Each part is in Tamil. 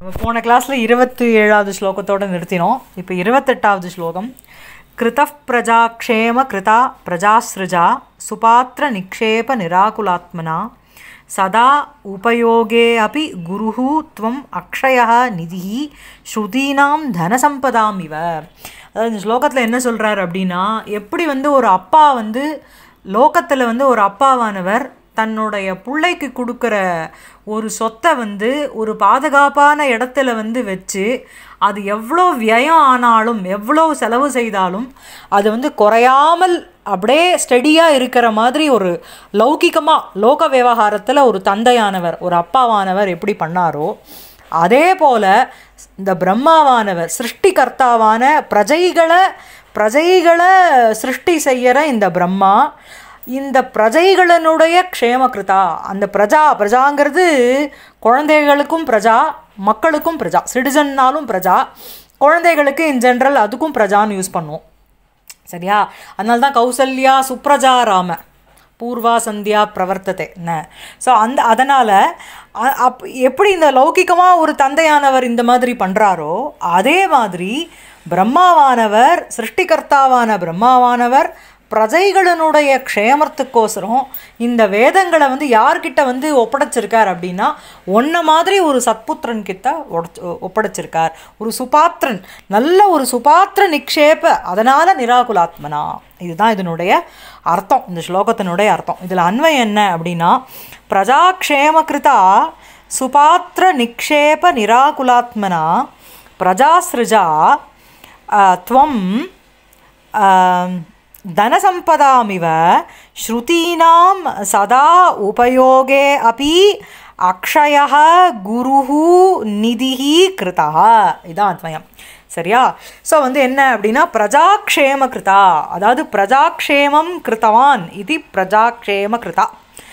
நம்ம போன கிளாஸில் இருபத்தி ஏழாவது ஸ்லோகத்தோடு நிறுத்தினோம் இப்போ இருபத்தெட்டாவது ஸ்லோகம் கிருதப் பிரஜாக்ஷேம கிருதா பிரஜாஸ்ருஜா சுபாத்திர நிக்ஷேப நிராகுலாத்மனா சதா உபயோகே அபி குருஹு துவம் அக்ஷய நிதி ஸ்ருதீனாம் தனசம்பதாம் இவ அதாவது இந்த ஸ்லோகத்தில் என்ன சொல்கிறார் அப்படின்னா எப்படி வந்து ஒரு அப்பா வந்து லோகத்தில் வந்து ஒரு அப்பாவானவர் தன்னுடைய பிள்ளைக்கு கொடுக்குற ஒரு சொத்தை வந்து ஒரு பாதுகாப்பான இடத்துல வந்து வச்சு அது எவ்வளோ வியம் ஆனாலும் எவ்வளோ செலவு செய்தாலும் அது வந்து குறையாமல் அப்படியே ஸ்டெடியாக இருக்கிற மாதிரி ஒரு லௌகிகமாக லோக விவகாரத்தில் ஒரு தந்தையானவர் ஒரு அப்பாவானவர் எப்படி பண்ணாரோ அதே போல் இந்த பிரம்மாவானவர் சிருஷ்டிகர்த்தாவான பிரஜைகளை பிரஜைகளை சிருஷ்டி செய்கிற இந்த பிரம்மா இந்த பிரஜைகளினுடைய க்ஷேமகிருதா அந்த பிரஜா பிரஜாங்கிறது குழந்தைகளுக்கும் பிரஜா மக்களுக்கும் பிரஜா சிட்டிசன்னாலும் பிரஜா குழந்தைகளுக்கு இன் ஜென்ரல் அதுக்கும் பிரஜான்னு யூஸ் பண்ணுவோம் சரியா அதனால தான் கௌசல்யா சுப்ரஜா ராம பூர்வா சந்தியா பிரவர்த்தத்தை என்ன ஸோ அந்த அதனால் அப் எப்படி இந்த லௌகிகமாக ஒரு தந்தையானவர் இந்த மாதிரி பண்ணுறாரோ அதே மாதிரி பிரம்மாவானவர் சிருஷ்டிகர்த்தாவான பிரம்மாவானவர் பிரஜைகளினுடைய க்ஷேமத்துக்கோசரம் இந்த வேதங்களை வந்து யார்கிட்ட வந்து ஒப்படைச்சிருக்கார் அப்படின்னா ஒன்றை மாதிரி ஒரு சத்புத்திரன் கிட்ட ஒப்படைச்சிருக்கார் ஒரு சுபாத்திரன் நல்ல ஒரு சுபாத்திர நிக்ஷேப அதனால் நிராகுலாத்மனா இதுதான் இதனுடைய அர்த்தம் இந்த ஸ்லோகத்தினுடைய அர்த்தம் இதில் அன்வயம் என்ன அப்படின்னா பிரஜாக்ஷேமகிருதா சுபாத்திர நிக்ஷேப நிராகுலாத்மனா பிரஜாசிருஜா துவம் தனசம்பதாமிவ ஸ்ருதீனாம் சதா உபயோகே அப்பி அக்ஷய குருஹு நிதிஹி கிருதா இதான் அத்மயம் சரியா ஸோ வந்து என்ன அப்படின்னா பிரஜாக்ஷேம கிருதா அதாவது பிரஜாக்ஷேமம் கிருத்தவான் இது பிரஜாக்ஷேம கிருதா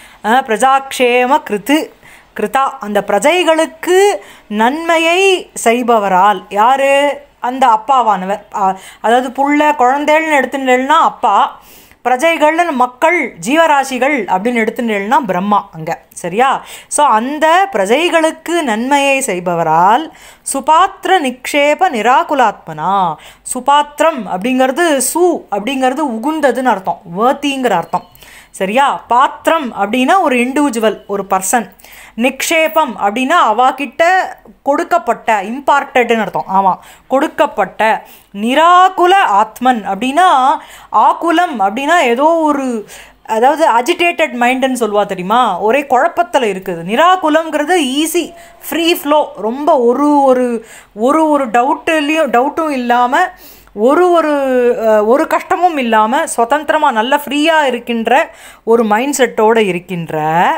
பிரஜாக்ஷேம கிருத்து கிருதா அந்த பிரஜைகளுக்கு நன்மையை செய்பவரால் யார் அந்த அப்பாவானவர் அதாவது புள்ள குழந்தைகள்னு எடுத்துட்டேன்னா அப்பா பிரஜைகள்னு மக்கள் ஜீவராசிகள் அப்படின்னு எடுத்துட்டேன்னா பிரம்மா அங்கே சரியா ஸோ அந்த பிரஜைகளுக்கு நன்மையை செய்பவரால் சுபாத்திர நிக்ஷேப நிராகுலாத்மனா சுபாத்திரம் அப்படிங்கிறது சு அப்படிங்கிறது உகுந்ததுன்னு அர்த்தம் வேர்த்திங்கிற அர்த்தம் சரியா பாத்திரம் அப்படின்னா ஒரு இண்டிவிஜுவல் ஒரு பர்சன் நிக்ஷேபம் அப்படின்னா அவாகிட்ட கொடுக்கப்பட்ட இம்பார்ட்டட்னு அர்த்தம் ஆமாம் கொடுக்கப்பட்ட நிராகுல ஆத்மன் அப்படின்னா ஆகுலம் அப்படின்னா ஏதோ ஒரு அதாவது அஜிடேட்டட் மைண்டுன்னு சொல்லுவா தெரியுமா ஒரே குழப்பத்தில் இருக்குது நிராகுலம்ங்கிறது ஈஸி ஃப்ரீ ஃப்ளோ ரொம்ப ஒரு ஒரு ஒரு ஒரு டவுட்டுலேயும் டவுட்டும் இல்லாமல் ஒரு ஒரு ஒரு கஷ்டமும் இல்லாமல் சுதந்திரமாக நல்ல ஃப்ரீயாக இருக்கின்ற ஒரு மைண்ட் செட்டோடு இருக்கின்ற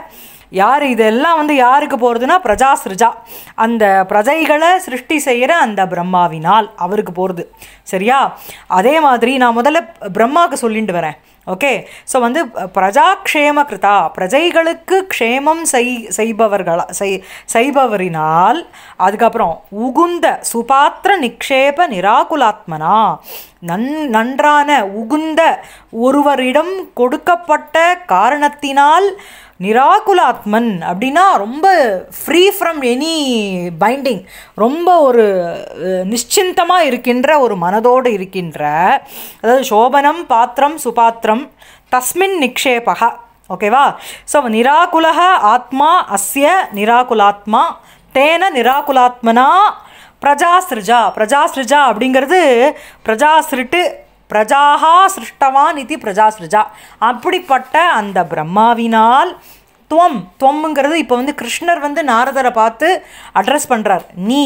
யார் இதெல்லாம் வந்து யாருக்கு போகிறதுனா பிரஜா சிருஜா அந்த பிரஜைகளை சிருஷ்டி செய்கிற அந்த பிரம்மாவினால் அவருக்கு போகிறது சரியா அதே மாதிரி நான் முதல்ல பிரம்மாவுக்கு சொல்லிட்டு வரேன் ஓகே ஸோ வந்து பிரஜாக்ஷேம கிருதா பிரஜைகளுக்கு க்ஷேமம் செய் செய்பவர்களா செய் செய்பவரினால் அதுக்கப்புறம் உகுந்த சுபாத்திர நிக்ஷேப நிராகுலாத்மனா நன் நன்றான உகுந்த ஒருவரிடம் கொடுக்கப்பட்ட காரணத்தினால் நிராகுலாத்மன் அப்படின்னா ரொம்ப ஃப்ரீ ஃப்ரம் எனி பைண்டிங் ரொம்ப ஒரு நிশ্চিந்தமாக இருக்கின்ற ஒரு மனதோடு இருக்கின்ற அதாவது சோபனம் பாத்திரம் சுபாத்திரம் தஸ்மின் நிக்ஷேபக ஓகேவா ஸோ நிராகுலக ஆத்மா அஸ்ய நிராகுலாத்மா தேன நிராகுலாத்மனா பிரஜாசிருஜா பிரஜாசிருஜா அப்படிங்கிறது பிரஜாசிருட்டு பிரஜாகா சிருஷ்டவான் இது பிரஜாசிருஜா அப்படிப்பட்ட அந்த பிரம்மாவினால் துவம் துவம்ங்கிறது இப்போ வந்து கிருஷ்ணர் வந்து நாரதரை பார்த்து அட்ரஸ் பண்ணுறார் நீ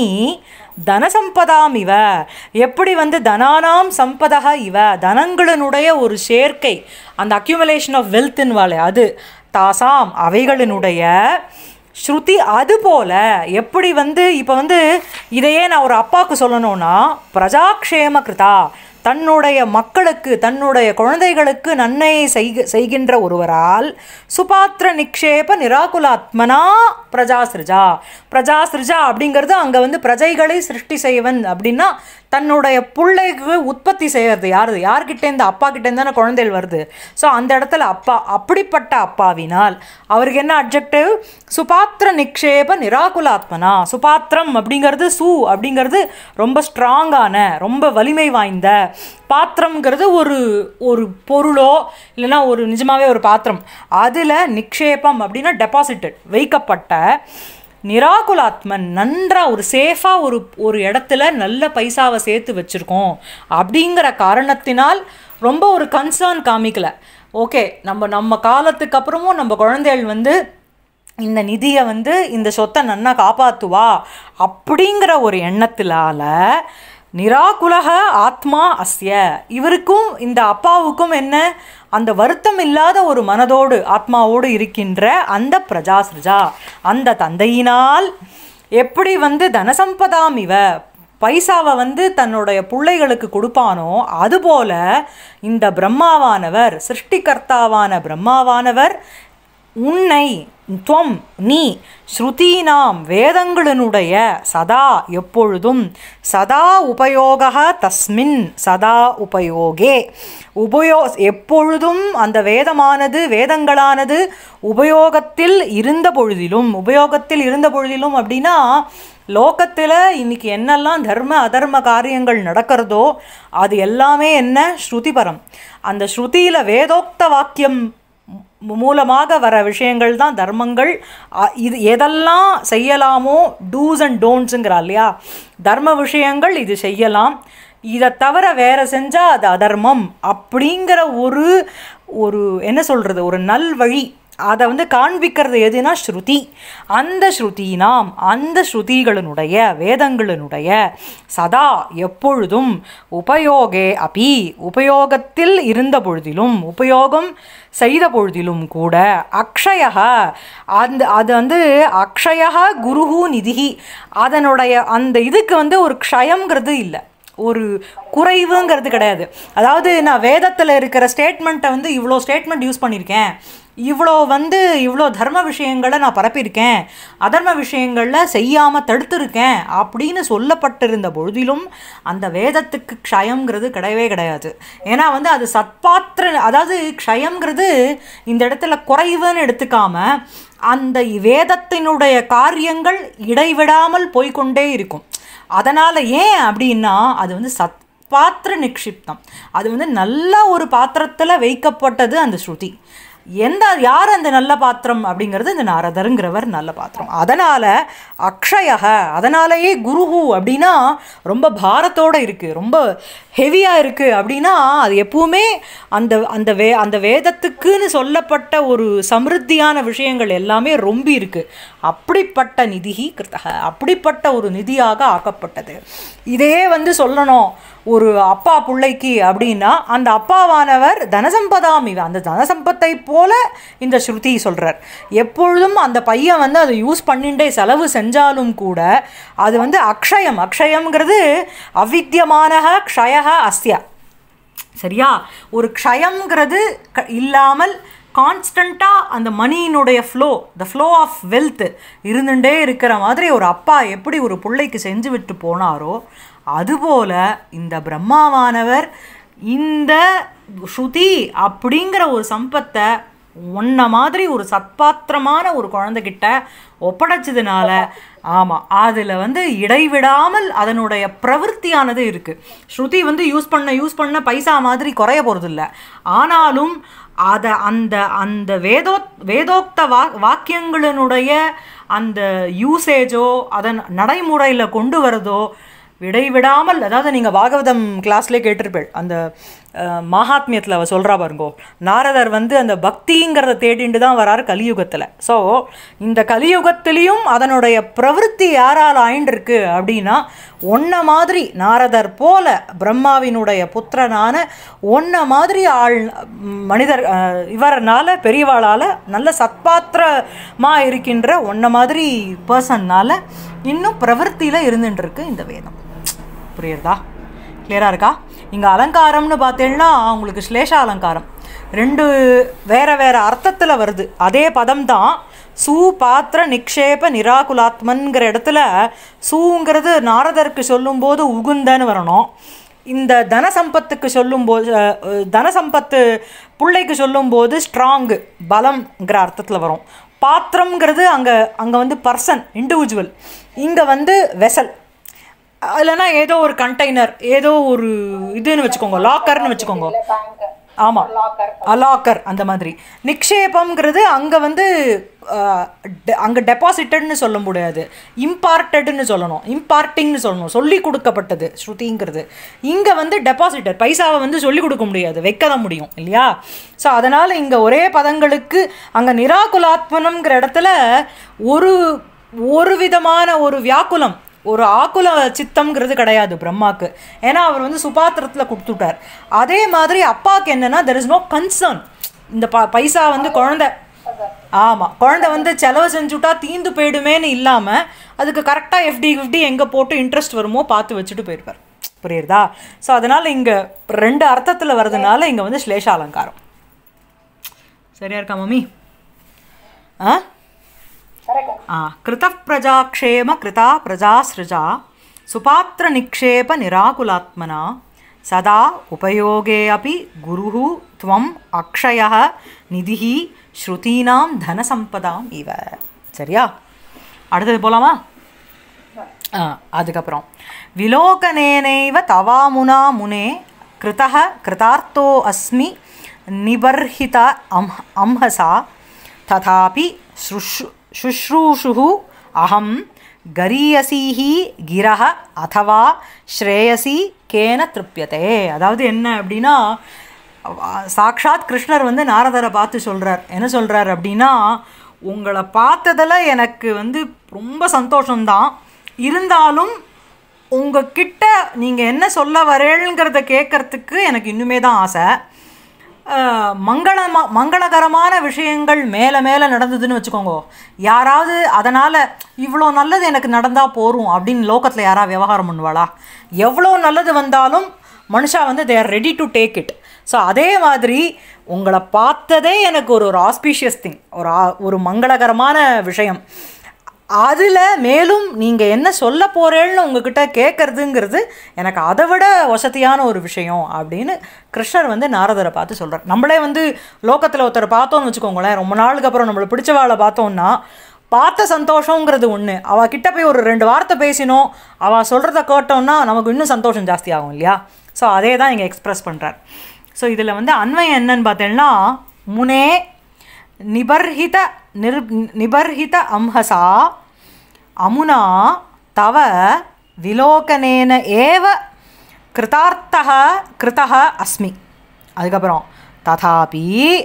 தனசம்பதாம் இவ எப்படி வந்து தனானாம் சம்பதா இவ தனங்களினுடைய ஒரு சேர்க்கை அந்த அக்யூமலேஷன் ஆஃப் வெல்த்னு வாழை அது தாசாம் அவைகளினுடைய ஸ்ருதி அது போல எப்படி வந்து இப்போ வந்து இதையே நான் ஒரு அப்பாவுக்கு சொல்லணும்னா பிரஜாக்ஷேம கிருதா தன்னுடைய மக்களுக்கு தன்னுடைய குழந்தைகளுக்கு நன்மையை செய்க செய்கின்ற ஒருவரால் சுபாத்திர நிக்ஷேப நிராகுலாத்மனா பிரஜாசிருஜா பிரஜாசிருஜா அப்படிங்கிறது அங்கே வந்து பிரஜைகளை சிருஷ்டி செய்வன் அப்படின்னா தன்னுடைய பிள்ளைக்கு உற்பத்தி செய்யறது யாரு யார்கிட்டேருந்து அப்பா கிட்டேருந்து தானே குழந்தைகள் வருது ஸோ அந்த இடத்துல அப்பா அப்படிப்பட்ட அப்பாவினால் அவருக்கு என்ன அப்ஜெக்டிவ் சுபாத்திர நிக்ஷேப நிராகுலாத்மனா சுபாத்திரம் அப்படிங்கிறது சு அப்படிங்கிறது ரொம்ப ஸ்ட்ராங்கான ரொம்ப வலிமை வாய்ந்த பாத்திரம்ங்கிறது ஒரு ஒரு பொருளோ இல்லைன்னா ஒரு நிஜமாவே ஒரு பாத்திரம் அதில் நிக்ஷேபம் அப்படின்னா டெபாசிட்டட் வைக்கப்பட்ட நிராகுலாத்மன் நன்றா ஒரு சேஃபாக ஒரு ஒரு இடத்துல நல்ல பைசாவை சேர்த்து வச்சுருக்கோம் அப்படிங்கிற காரணத்தினால் ரொம்ப ஒரு கன்சர்ன் காமிக்கல ஓகே நம்ம நம்ம காலத்துக்கு அப்புறமும் நம்ம குழந்தைகள் வந்து இந்த நிதியை வந்து இந்த சொத்தை நன்னா காப்பாற்றுவா அப்படிங்கிற ஒரு எண்ணத்தினால நிராகுலக ஆத்மா அஸ்ய இவருக்கும் இந்த அப்பாவுக்கும் என்ன அந்த வருத்தம் இல்லாத ஒரு மனதோடு ஆத்மாவோடு இருக்கின்ற அந்த பிரஜாசிருஜா அந்த தந்தையினால் எப்படி வந்து தனசம்பதாம் இவ பைசாவை வந்து தன்னுடைய பிள்ளைகளுக்கு கொடுப்பானோ அதுபோல இந்த பிரம்மாவானவர் சிருஷ்டிகர்த்தாவான பிரம்மாவானவர் உன்னை துவம் நீ ஸ்ருதீனாம் வேதங்களினுடைய சதா எப்பொழுதும் சதா உபயோக தஸ்மின் சதா உபயோகே உபயோ எப்பொழுதும் அந்த வேதமானது வேதங்களானது உபயோகத்தில் இருந்த பொழுதிலும் உபயோகத்தில் இருந்த பொழுதிலும் அப்படின்னா லோகத்தில் இன்னைக்கு என்னெல்லாம் தர்ம அதர்ம காரியங்கள் நடக்கிறதோ அது எல்லாமே என்ன ஸ்ருதிபரம் அந்த ஸ்ருதியில் வேதோக்த வாக்கியம் மூ- மூலமாக வர விஷயங்கள் தான் தர்மங்கள் அ- இது எதெல்லாம் செய்யலாமோ டூஸ் அண்ட் டோன்ட்ஸுங்கிறா இல்லையா தர்ம விஷயங்கள் இது செய்யலாம் இதை தவிர வேற செஞ்சால் அது அதர்மம் அப்படிங்கிற ஒரு ஒரு என்ன சொல்கிறது ஒரு நல்வழி அதை வந்து காண்பிக்கிறது எதுனா ஸ்ருதி அந்த ஸ்ருதினாம் அந்த ஸ்ருதிகளினுடைய வேதங்களினுடைய சதா எப்பொழுதும் உபயோகே அபி உபயோகத்தில் இருந்த பொழுதிலும் உபயோகம் செய்த பொழுதிலும் கூட அக்ஷயக அந்த அது வந்து அக்ஷயக குருஹு நிதிஹி அதனுடைய அந்த இதுக்கு வந்து ஒரு க்ஷயம்ங்கிறது இல்லை ஒரு குறைவுங்கிறது கிடையாது அதாவது நான் வேதத்தில் இருக்கிற ஸ்டேட்மெண்ட்டை வந்து இவ்வளோ ஸ்டேட்மெண்ட் யூஸ் பண்ணியிருக்கேன் இவ்வளோ வந்து இவ்வளோ தர்ம விஷயங்களை நான் பரப்பியிருக்கேன் அதர்ம விஷயங்களில் செய்யாமல் தடுத்திருக்கேன் அப்படின்னு சொல்லப்பட்டிருந்த பொழுதிலும் அந்த வேதத்துக்கு க்ஷயம்ங்கிறது கிடையவே கிடையாது ஏன்னா வந்து அது சத்பாத்திர அதாவது க்ஷயம்ங்கிறது இந்த இடத்துல குறைவுன்னு எடுத்துக்காம அந்த வேதத்தினுடைய காரியங்கள் இடைவிடாமல் போய்க்கொண்டே இருக்கும் அதனால் ஏன் அப்படின்னா அது வந்து சத் பாத்திர நிக்ஷிப்தம் அது வந்து நல்ல ஒரு பாத்திரத்தில் வைக்கப்பட்டது அந்த ஸ்ருதி எந்த யார் அந்த நல்ல பாத்திரம் அப்படிங்கிறது இந்த நாரதருங்கிறவர் நல்ல பாத்திரம் அதனால் அக்ஷயக அதனாலேயே குருஹு அப்படின்னா ரொம்ப பாரத்தோடு இருக்குது ரொம்ப ஹெவியாக இருக்குது அப்படின்னா அது எப்பவுமே அந்த அந்த வே அந்த வேதத்துக்குன்னு சொல்லப்பட்ட ஒரு சமிருத்தியான விஷயங்கள் எல்லாமே ரொம்ப இருக்குது அப்படிப்பட்ட நிதிஹி கிருத்தக அப்படிப்பட்ட ஒரு நிதியாக ஆக்கப்பட்டது இதே வந்து சொல்லணும் ஒரு அப்பா பிள்ளைக்கு அப்படின்னா அந்த அப்பாவானவர் தனசம்பதாம் இவன் அந்த தனசம்பத்தை போல இந்த ஸ்ருதி சொல்கிறார் எப்பொழுதும் அந்த பையன் வந்து அதை யூஸ் பண்ணிண்டே செலவு செஞ்சாலும் கூட அது வந்து அக்ஷயம் அக்ஷயம்ங்கிறது அவித்தியமானக க்ஷயக அஸ்ய சரியா ஒரு க்ஷயம்ங்கிறது க இல்லாமல் கான்ஸ்டண்ட்டாக அந்த மணியினுடைய flow the flow of wealth இருந்துட்டே இருக்கிற மாதிரி ஒரு அப்பா எப்படி ஒரு பிள்ளைக்கு செஞ்சு விட்டு போனாரோ அதுபோல இந்த பிரம்மாவானவர் இந்த ஸ்ருதி அப்படிங்கிற ஒரு சம்பத்தை உன்ன மாதிரி ஒரு சத்பாத்திரமான ஒரு குழந்தைகிட்ட ஒப்படைச்சதுனால ஆமாம் அதில் வந்து இடைவிடாமல் அதனுடைய பிரவൃத்தியானது இருக்குது ஸ்ருதி வந்து யூஸ் பண்ண யூஸ் பண்ண பைசா மாதிரி குறைய போகிறதில்ல ஆனாலும் அதை அந்த அந்த வேதோ வேதோக்த வா வாக்கியங்களினுடைய அந்த யூசேஜோ அதன் நடைமுறையில் கொண்டு வரதோ விடைவிடாமல் அதாவது நீங்கள் பாகவதம் கிளாஸ்லேயே கேட்டிருப்பேள் அந்த மகாத்மியத்தில் அவ சொல்கிறா பாருங்கோ நாரதர் வந்து அந்த பக்திங்கிறத தேடிண்டு தான் வராரு கலியுகத்தில் ஸோ இந்த கலியுகத்திலையும் அதனுடைய பிரவೃತ್ತಿ யாரால் ஆயிண்டிருக்கு அப்படின்னா ஒன்ன மாதிரி நாரதர் போல பிரம்மாவினுடைய புத்திரனான ஒன்ன மாதிரி ஆள் மனிதர் அஹ், இவரனால பெரியவாளால் நல்ல சத்பாத்திரமாக இருக்கின்ற ஒன்ன மாதிரி பர்சன்னால் இன்னும் பிரவೃத்தியில் இருந்துட்டுருக்கு இந்த வேதம் புரியுறதா கிளியராக இருக்கா இங்கே அலங்காரம்னு பார்த்தீங்கன்னா உங்களுக்கு ஸ்லேஷ அலங்காரம் ரெண்டு வேற வேற அர்த்தத்தில் வருது அதே பதம் தான் சுபாத்திர நிக்ஷேப நிராகுலாத்மன்கிற இடத்துல சூங்கிறது நாரதருக்கு சொல்லும்போது உகுந்தன்னு வரணும் இந்த தனசம்பத்துக்கு சொல்லும்போது அஹ், அஹ், தனசம்பத்து பிள்ளைக்கு சொல்லும்போது ஸ்ட்ராங்கு பலம்ங்கிற அர்த்தத்தில் வரும் பாத்திரம்ங்கிறது அங்கே அங்கே வந்து பர்சன் இண்டிவிஜுவல் இங்கே வந்து வெசல் இல்லைன்னா ஏதோ ஒரு கண்டெய்னர் ஏதோ ஒரு இதுன்னு வச்சுக்கோங்க லாக்கர்னு வச்சுக்கோங்க ஆமாம் அலாக்கர் அந்த மாதிரி நிக்ஷேபம்ங்கிறது அங்கே வந்து அங்கே டெபாசிட்டட்னு சொல்ல முடியாது இம்பார்ட்டட்னு சொல்லணும் இம்பார்ட்டிங்னு சொல்லணும் சொல்லி கொடுக்கப்பட்டது ஸ்ருதிங்கிறது இங்கே வந்து டெபாசிட்டட் பைசாவை வந்து சொல்லி கொடுக்க முடியாது வைக்க தான் முடியும் இல்லையா ஸோ அதனால் இங்கே ஒரே பதங்களுக்கு அங்கே நிராகுலாத்மனம்ங்கிற இடத்துல ஒரு ஒரு விதமான ஒரு வியாக்குலம் ஒரு ஆக்குல சித்தம்ங்கிறது கிடையாது பிரம்மாக்கு ஏன்னா அவர் வந்து சுபாத்திரத்தில் கொடுத்துட்டார் அதே மாதிரி அப்பாவுக்கு என்னன்னா தெர் இஸ் நோ கன்சர்ன் இந்த ப பைசா வந்து குழந்தை ஆமாம் குழந்தை வந்து செலவு செஞ்சுட்டா தீந்து போயிடுமேன்னு இல்லாமல் அதுக்கு கரெக்டாக எஃப்டி ஃபிஃப்டி எங்கே போட்டு இன்ட்ரெஸ்ட் வருமோ பார்த்து வச்சுட்டு போயிருப்பார் புரியுறதா ஸோ அதனால் இங்கே ரெண்டு அர்த்தத்தில் வர்றதுனால இங்கே வந்து ஸ்லேஷ அலங்காரம் சரியா இருக்கா மம்மி ஆ आ कृतः प्रजाक्षेम कृता प्रजासृजा सुपात्रनिक्षेपनिराकुलात्मना सदा उपयोगे अपि गुरुः त्वम् अक्षयः निधिः ஸ்ருதீனாம் தனசம்பதாம் இவ சரியா அடுத்தது போலாமா ஆ, அதுக்கப்புறம் விலோகனேனைவ தவாமுனா முனே கிருதः கிருதார்த்தோ அஸ்மி நிபர்ஹித அம் அம்ஹசா ததாபி சுஷ்ரு சுஷ்ரூஷுः அகம் கரியசீः கிரஹ அதவா ஸ்ரேயசி கேன திருப்யதே அதாவது என்ன அப்படின்னா அஹ் சாக்ஷாத் கிருஷ்ணர் வந்து நாரதரை பார்த்து சொல்கிறார் என்ன சொல்கிறார் அப்படின்னா உங்களை பார்த்ததில் எனக்கு வந்து ரொம்ப சந்தோஷம்தான் இருந்தாலும் உங்ககிட்ட நீங்கள் என்ன சொல்ல வரேங்கிறத கேட்கறதுக்கு எனக்கு இன்னுமே தான் ஆசை அஹ் மங்களமா மங்களகரமான விஷயங்கள் மேலே மேலே நடந்ததுன்னு வச்சுக்கோங்க யாராவது அதனால் இவ்வளோ நல்லது எனக்கு நடந்தால் போரும் அப்படின்னு லோகத்தில் யாராவது விவகாரம் பண்ணுவாளா எவ்வளோ நல்லது வந்தாலும் மனுஷா வந்து they are ready to take it so அதே மாதிரி உங்களை பார்த்ததே எனக்கு ஒரு ஒரு ஆஸ்பீஷியஸ் திங் ஒரு ஆ- ஒரு மங்களகரமான விஷயம் அதில் மேலும் நீங்கள் என்ன சொல்ல போகிறேன்னு உங்ககிட்ட கேட்குறதுங்கிறது எனக்கு அதை விட வசதியான ஒரு விஷயம் அப்படின்னு கிருஷ்ணர் வந்து நாரதரை பார்த்து சொல்கிறார் நம்மளே வந்து லோகத்தில் ஒருத்தரை பார்த்தோம்னு வச்சுக்கோங்களேன் ரொம்ப நாளுக்கு அப்புறம் நம்மளை பிடிச்சவாளை பார்த்தோம்னா பார்த்த சந்தோஷங்கிறது ஒன்று அவள் கிட்ட போய் ஒரு ரெண்டு வார்த்தை பேசினோம் அவள் சொல்கிறத கேட்டோம்னா நமக்கு இன்னும் சந்தோஷம் ஜாஸ்தி ஆகும் இல்லையா ஸோ அதே தான் இங்கே எக்ஸ்பிரஸ் பண்ணுறார் ஸோ இதில் வந்து அன்வயம் என்னன்னு பார்த்தேன்னா முனே நிபர்ஹித நிர் நிபர்ஹித அம்ஹசா அமுனா தவ விலோகனேன ஏவ கிருதார்த்தः கிருதः அஸ்மி அதுக்கப்புறம் ததாபி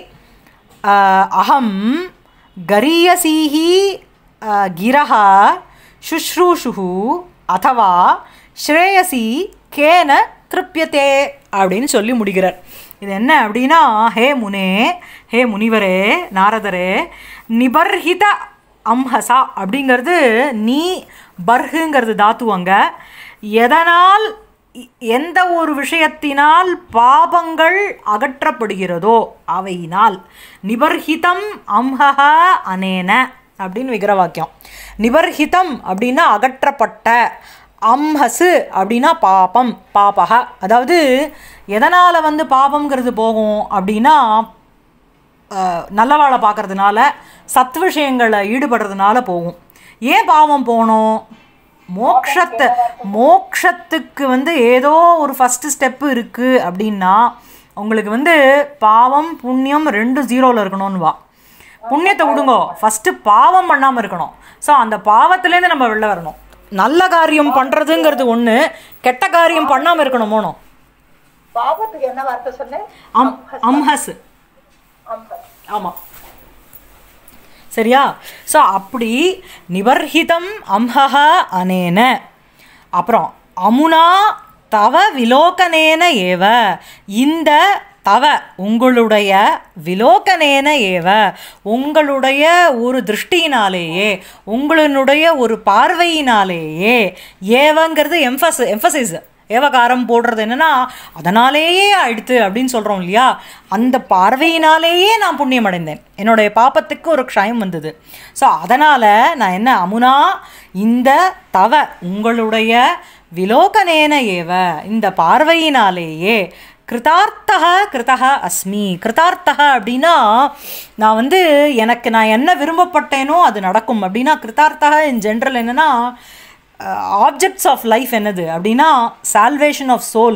அஹ், அகம் கரியசீः அஹ், கிரஹ சுஷ்ரூஷுः அதவா ஸ்ரேயசி கேன திருப்யத்தே அப்படின்னு சொல்லி முடிக்கிறார் இது என்ன அப்படின்னா ஹே முனே ஹே முனிவரே நாரதரே நிபர்ஹித அம்ஹசா அப்படிங்கிறது நீ பர்ஹுங்கிறது தாத்துவங்க எதனால் இ- எந்த ஒரு விஷயத்தினால் பாபங்கள் அகற்றப்படுகிறதோ அவையினால் நிபர்ஹிதம் அம்ஹஹ அனேன அப்படின்னு விக்கிரவாக்கியம் நிபர்ஹிதம் அப்படின்னா அகற்றப்பட்ட அம்ஹசு அப்படின்னா பாபம் பாபக அதாவது எதனால் வந்து பாபம்ங்கிறது போகும் அப்படின்னா அஹ், நல்லவாளை பார்க்கறதுனால சத் விஷயங்களை ஈடுபடுறதுனால போகும் ஏன் பாவம் போகணும் மோக்ஷத்தை மோக்ஷத்துக்கு வந்து ஏதோ ஒரு ஃபஸ்ட்டு ஸ்டெப்பு இருக்குது அப்படின்னா உங்களுக்கு வந்து பாவம் புண்ணியம் ரெண்டும் ஜீரோவில் இருக்கணும்னு வா புண்ணியத்தை விடுங்கோ ஃபஸ்ட்டு பாவம் பண்ணாமல் இருக்கணும் ஸோ அந்த பாவத்துலேருந்து நம்ம வெளில வரணும் நல்ல காரியம் பண்ணுறதுங்கிறது ஒன்று கெட்ட காரியம் பண்ணாமல் இருக்கணும் மோனோ பாவத்துக்கு என்ன வார்த்தை சொன்னேன் அம் அம்ஹஸ் அம்பர் ஆமாம் சரியா ஸோ அப்படி நிவர்ஹிதம் அம்ஹஹ அனேன அப்புறம் அமுனா தவ விலோகனேன ஏவ இந்த தவ உங்களுடைய விலோகனேன ஏவ உங்களுடைய ஒரு திருஷ்டியினாலேயே உங்களுடைய ஒரு பார்வையினாலேயே ஏவங்கிறது எம்ஃபஸ் எம்ஃபசைஸ் ஏவகாரம் போடுறது என்னன்னா அதனாலேயே ஆயிடுத்து அப்படின்னு சொல்கிறோம் இல்லையா அந்த பார்வையினாலேயே நான் புண்ணியம் அடைந்தேன் என்னுடைய பாப்பத்துக்கு ஒரு க்ஷயம் வந்தது ஸோ அதனால் நான் என்ன அமுனா இந்த தவ உங்களுடைய விலோகனேன ஏவ இந்த பார்வையினாலேயே கிருதார்த்தக கிருதக அஸ்மி கிருதார்த்தக அப்படின்னா நான் வந்து எனக்கு நான் என்ன விரும்பப்பட்டேனோ அது நடக்கும் அப்படின்னா கிருதார்த்தக இன் ஜென்ரல் என்னென்னா ஆப்ஜெக்ட்ஸ் ஆஃப் லைஃப் என்னது அப்படின்னா சால்வேஷன் ஆஃப் சோல்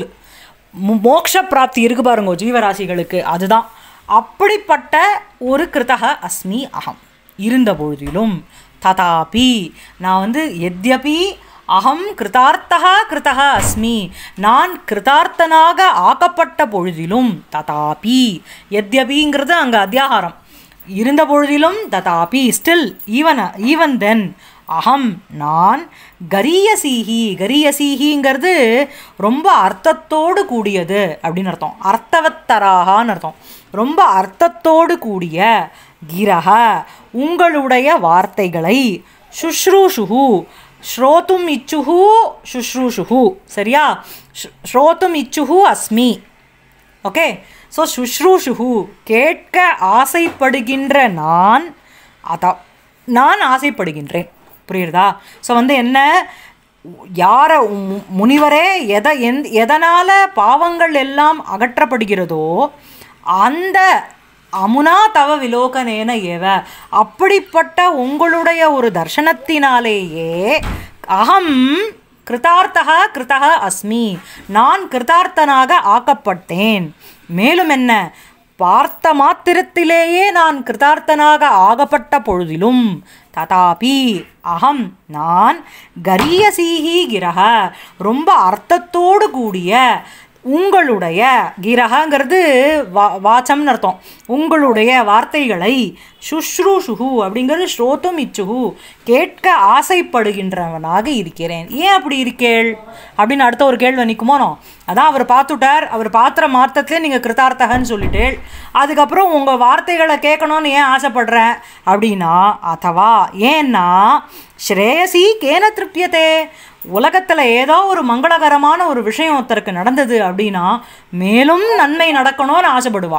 மோக்ஷ பிராப்தி இருக்கு பாருங்க ஜீவராசிகளுக்கு அதுதான் அப்படிப்பட்ட ஒரு கிருதக அஸ்மி அகம் இருந்த பொழுதிலும் ததாபி நான் வந்து எத்யபி அகம் கிருதார்த்தகா கிருதக அஸ்மி நான் கிருதார்த்தனாக ஆக்கப்பட்ட பொழுதிலும் ததாபி எத்யபிங்கிறது அங்கே அத்தியாகாரம் இருந்த பொழுதிலும் ததாபி ஸ்டில் ஈவன் ஈவன் தென் அகம் நான் கரியசீஹி கரியசீஹிங்கிறது ரொம்ப அர்த்தத்தோடு கூடியது அப்படின்னு அர்த்தம் அர்த்தவத்தராகான்னு அர்த்தம் ரொம்ப அர்த்தத்தோடு கூடிய கிரக உங்களுடைய வார்த்தைகளை சுஷ்ரூஷுகு ஸ்ரோத்தும் இச்சுஹு சுஷ்ரூஷுகு சரியா ஷ்- ஸ்ரோத்தும் இச்சுஹு அஸ்மி ஓகே ஸோ சுஷ்ரூஷுகு கேட்க ஆசைப்படுகின்ற நான் அத நான் ஆசைப்படுகின்றேன் புரியுறதா ஸோ வந்து என்ன யாரை மு- முனிவரே எதை எந் எதனால் பாவங்கள் எல்லாம் அகற்றப்படுகிறதோ அந்த அமுனா தவ விலோகனேன ஏவ அப்படிப்பட்ட உங்களுடைய ஒரு தர்சனத்தினாலேயே அகம் கிருதார்த்தக கிருதக அஸ்மி நான் கிருதார்த்தனாக ஆக்கப்பட்டேன் மேலும் என்ன பார்த்த மாத்திரத்திலேயே நான் கிருதார்த்தனாக ஆகப்பட்ட பொழுதிலும் ததாபி அகம் நான் கரியசீஹி கிரக ரொம்ப அர்த்தத்தோடு கூடிய உங்களுடைய கிரகங்கிறது வா வாச்சம்னு அர்த்தம் உங்களுடைய வார்த்தைகளை சுஷ்ரூஷுகு அப்படிங்கிறது ஸ்ரோத்தும் இச்சுகு கேட்க ஆசைப்படுகின்றவனாக இருக்கிறேன் ஏன் அப்படி இருக்கேள் அப்படின்னு அடுத்த ஒரு கேள்வி நிற்குமோனோ அதான் அவர் பார்த்துட்டார் அவர் பாத்திர மார்த்தத்திலே நீங்கள் கிருதார்த்தகன்னு சொல்லிட்டேள் அதுக்கப்புறம் உங்கள் வார்த்தைகளை கேட்கணும்னு ஏன் ஆசைப்படுறேன் அப்படின்னா அதவா ஏன்னா ஸ்ரேயசி கேன திருப்தியதே உலகத்தில் ஏதோ ஒரு மங்களகரமான ஒரு விஷயம் ஒருத்தருக்கு நடந்தது அப்படின்னா மேலும் நன்மை நடக்கணும்னு ஆசைப்படுவா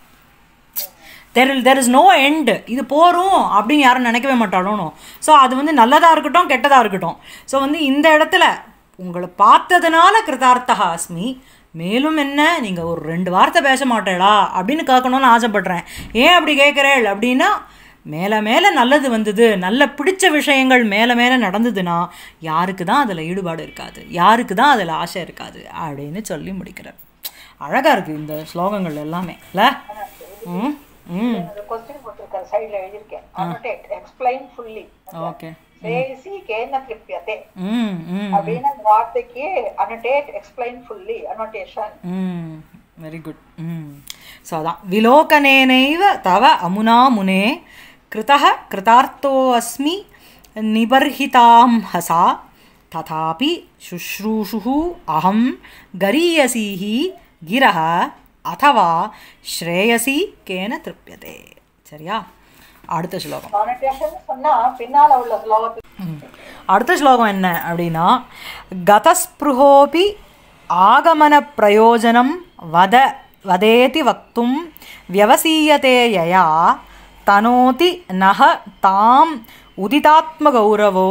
there there is no end இது போரும் அப்படின்னு யாரும் நினைக்கவே மாட்டாளோனோ ஸோ அது வந்து நல்லதாக இருக்கட்டும் கெட்டதாக இருக்கட்டும் ஸோ வந்து இந்த இடத்துல உங்களை பார்த்ததுனால கிருதார்த்தகா அஸ்மி மேலும் என்ன நீங்கள் ஒரு ரெண்டு வார்த்தை பேச மாட்டேளா அப்படின்னு கேட்கணும்னு ஆசைப்படுறேன் ஏன் அப்படி கேட்குறேள் அப்படின்னா மேலே மேலே நல்லது வந்தது நல்ல பிடிச்ச விஷயங்கள் மேலே மேலே நடந்ததுன்னா யாருக்கு தான் அதில் ஈடுபாடு இருக்காது யாருக்கு தான் அதில் ஆசை இருக்காது அப்படின்னு சொல்லி முடிக்கிறார் அழகாக இருக்குது இந்த ஸ்லோகங்கள் எல்லாமே இல்லை ம் ம் கொஸ்டின் போட்டிருக்காரு சைடுல எழுதியிருக்கேன் அனோட்டேட் எக்ஸ்பிளைன் ஃபுல்லி ஓகே சேசி கேன திருப்தியதே ம் ம் அப்படின்னு அந்த வார்த்தைக்கு அனோட்டேட் எக்ஸ்பிளைன் ஃபுல்லி அனோட்டேஷன் ம் வெரி குட் ம் ஸோ அதான் விலோகனேனைவ தவ அமுனா முனே கிருதः கிருதார்த்தோ அஸ்மி நிபர்ஹிதாம் ஹசா ததாபி சுஷ்ரூஷுः அகம் கரீயசீஹி கிரஹ அதவா ஸ்ரேயசி கேன திருப்யதே சரியா அடுத்த ஸ்லோகம் அனோட்டேஷன் சொன்னா பின்னால உள்ள ஸ்லோகத்துக்கு ம். அடுத்த ஸ்லோகம் என்ன அப்படின்னா கதஸ்பிருஹோபி ஆகமன பிரயோஜனம் வத வதேதி வக்தும் வியவசீயதே யயா தனோதி நக தாம் உதிதாத்மகௌரவோ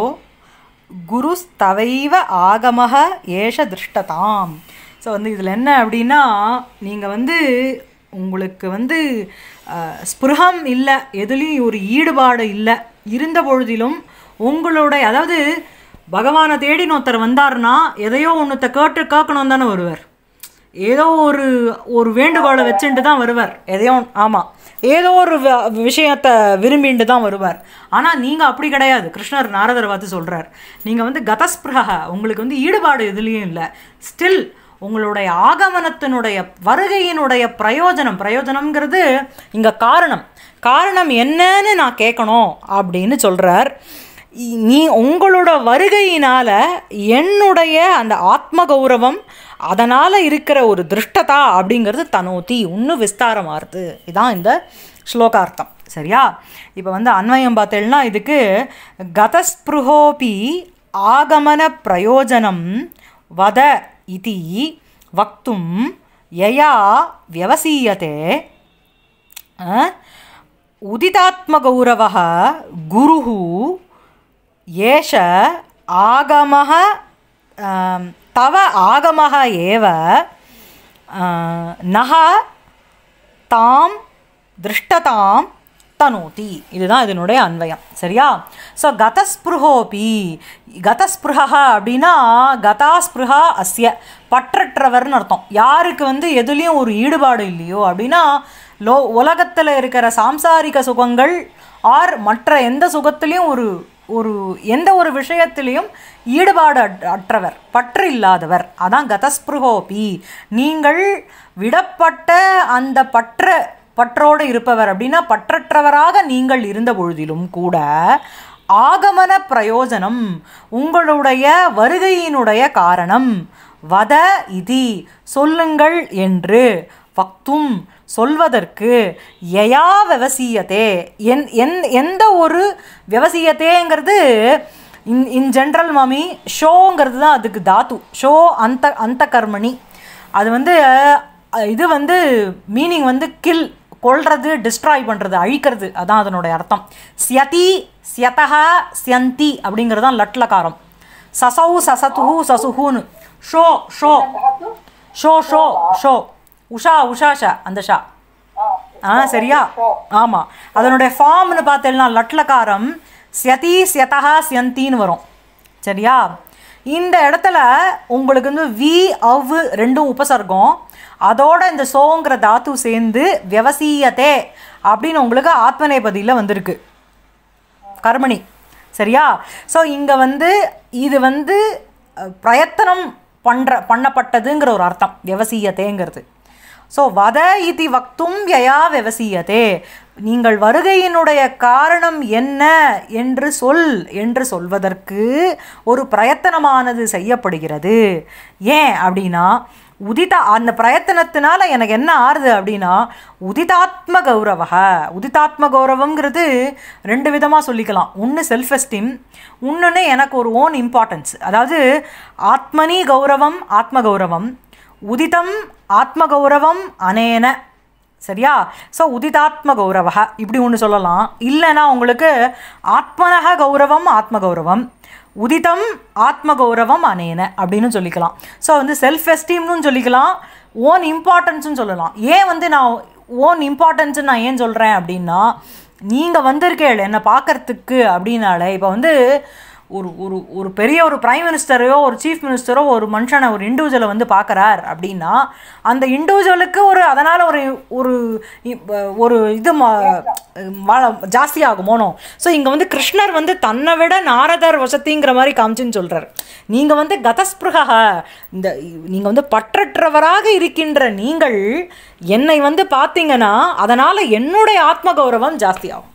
குருஸ்தவைவ ஆகமக ஏஷ திருஷ்டதாம் ஸோ வந்து இதில் என்ன அப்படின்னா நீங்கள் வந்து உங்களுக்கு வந்து அஹ், ஸ்பிருகம் இல்லை எதுலேயும் ஒரு ஈடுபாடு இல்லை இருந்த பொழுதிலும் உங்களுடைய அதாவது பகவானை தேடின்னு ஒருத்தர் வந்தாருன்னா எதையோ ஒன்றத்தை கேட்டு கேட்கணும் தானே வருவார் ஏதோ ஒரு ஒரு வேண்டுகோளை வச்சுட்டு தான் வருவார் எதையோ ஆமாம் ஏதோ ஒரு வ- விஷயத்தை விரும்பிட்டு தான் வருவார் ஆனால் நீங்கள் அப்படி கிடையாது கிருஷ்ணர் நாரதரை பார்த்து சொல்கிறார் நீங்கள் வந்து கதஸ்பிரக உங்களுக்கு வந்து ஈடுபாடு எதுலேயும் இல்லை ஸ்டில் உங்களுடைய ஆகமனத்தினுடைய வருகையினுடைய பிரயோஜனம் பிரயோஜனம்ங்கிறது இங்கே காரணம் காரணம் என்னன்னு நான் கேட்கணும் அப்படின்னு சொல்கிறார் இ- நீ உங்களோட வருகையினால் என்னுடைய அந்த ஆத்ம கௌரவம் அதனால் இருக்கிற ஒரு திருஷ்டதா அப்படிங்கிறது தனோதி இன்னும் விஸ்தாரமாகுது இதான் இந்த ஸ்லோகார்த்தம் சரியா இப்போ வந்து அன்வயம் பார்த்தேன்னா இதுக்கு கதஸ்பிருஹோபி ஆகமன பிரயோஜனம் வத இதி வக்தும் யயா வியவசீயते अ, उदितात्मगौरवः गुरुः एष आगमः अम, तव आगमः एव अ, नः தாம் திருஷ்டதாம் தனோதி இதுதான் இதனுடைய அன்வயம் சரியா ஸோ கதஸ்பிருஹோபி கதஸ்பிருஹா அப்படின்னா கதாஸ்பிருஹா அஸ்ய பற்றற்றவர்னு அர்த்தம் யாருக்கு வந்து எதுலேயும் ஒரு ஈடுபாடு இல்லையோ அப்படின்னா லோ உலகத்தில் இருக்கிற சாம்சாரிக சுகங்கள் ஆர் மற்ற எந்த சுகத்திலையும் ஒரு ஒரு எந்த ஒரு விஷயத்திலையும் ஈடுபாடு அற்ற- அற்றவர் பற்று இல்லாதவர் அதான் கதஸ்பிருகோபி நீங்கள் விடப்பட்ட அந்த பற்ற பற்றோடு இருப்பவர் அப்படின்னா பற்றற்றவராக நீங்கள் இருந்த பொழுதிலும் கூட ஆகமன பிரயோஜனம் உங்களுடைய வருகையினுடைய காரணம் வத இதி சொல்லுங்கள் என்று வக்தும் சொல்வதற்கு யயா விவசியத்தே என் என் எந்த ஒரு விவசியத்தேங்கிறது இன் இன் ஜென்ரல் மாமி ஷோங்கிறது தான் அதுக்கு தாத்து ஷோ அந்த அந்த கர்மணி அது வந்து அஹ், இது வந்து மீனிங் வந்து கில் கொல்றது டிஸ்ட்ராய் பண்ணுறது அழிக்கிறது அதான் அதனுடைய அர்த்தம் ஸ்யதி ஸ்யதஹ ஸ்யந்தி அப்படிங்கிறது தான் லட்லகாரம் சசௌ சசதுஹு சசுஹுன்னு ஷோ ஷோ धातु ஷோ ஷோ ஷோ உஷா உஷா ஷா அந்த ஷா ஆ சரியா ஆமாம் அதனுடைய ஃபார்ம்னு பார்த்தேன்னா லட்லகாரம் ஸ்யதி ஸ்யதா ஸ்யந்தின்னு வரும் சரியா இந்த இடத்துல உங்களுக்கு வந்து வி அவ் ரெண்டும் உபசர்க்கம் அதோட இந்த சோங்கிற தாத்து சேர்ந்து வியவசீயத்தே அப்படின்னு உங்களுக்கு ஆத்மநேபதியில் வந்திருக்கு கர்மணி சரியா ஸோ இங்கே வந்து இது வந்து அஹ், பிரயத்தனம் பண்ணுற பண்ணப்பட்டதுங்கிற ஒரு அர்த்தம் விவசியத்தேங்கிறது ஸோ வத இதி வக்தும் யயா விவசியத்தே நீங்கள் வருகையினுடைய காரணம் என்ன என்று சொல் என்று சொல்வதற்கு ஒரு பிரயத்தனமானது செய்யப்படுகிறது ஏன் அப்படின்னா உதிதா அந்த பிரயத்தனத்தினால எனக்கு என்ன ஆறுது அப்படின்னா உதிதாத்ம கௌரவக உதிதாத்ம கௌரவங்கிறது ரெண்டு விதமாக சொல்லிக்கலாம் ஒன்று செல்ஃப் எஸ்டீம் இன்னொன்று எனக்கு ஒரு ஓன் இம்பார்ட்டன்ஸ் அதாவது ஆத்மனி கௌரவம் ஆத்ம கௌரவம் உதிதம் ஆத்ம கௌரவம் அனேன சரியா ஸோ உதிதாத்ம கௌரவ இப்படி ஒன்று சொல்லலாம் இல்லைன்னா உங்களுக்கு ஆத்மனக கௌரவம் ஆத்ம கௌரவம் உதிதம் ஆத்ம கௌரவம் அனேன அப்படின்னு சொல்லிக்கலாம் ஸோ வந்து செல்ஃப் எஸ்டீம்னு சொல்லிக்கலாம் ஓன் இம்பார்ட்டன்ஸ்னு சொல்லலாம் ஏன் வந்து நான் ஓன் இம்பார்ட்டன்ஸ் நான் ஏன் சொல்கிறேன் அப்படின்னா நீங்கள் வந்திருக்கேள் என்னை பார்க்கறதுக்கு அப்படின்னாலே இப்போ வந்து ஒரு ஒரு ஒரு பெரிய ஒரு பிரைம் மினிஸ்டரையோ ஒரு சீஃப் மினிஸ்டரோ ஒரு மனுஷனை ஒரு இண்டிவிஜுவலை வந்து பார்க்குறார் அப்படின்னா அந்த இண்டிவிஜுவலுக்கு ஒரு அதனால் ஒரு ஒரு இப்ப ஒரு இது ம- வ- ஜாஸ்தியாகுமோனோ ஸோ இங்கே வந்து கிருஷ்ணர் வந்து தன்னை விட நாரதர் வசதிங்கிற மாதிரி காமிச்சுன்னு சொல்கிறார் நீங்கள் வந்து கதஸ்பிருகா இந்த நீங்கள் வந்து பற்றற்றவராக இருக்கின்ற நீங்கள் என்னை வந்து பார்த்தீங்கன்னா அதனால் என்னுடைய ஆத்ம கௌரவம் ஜாஸ்தியாகும்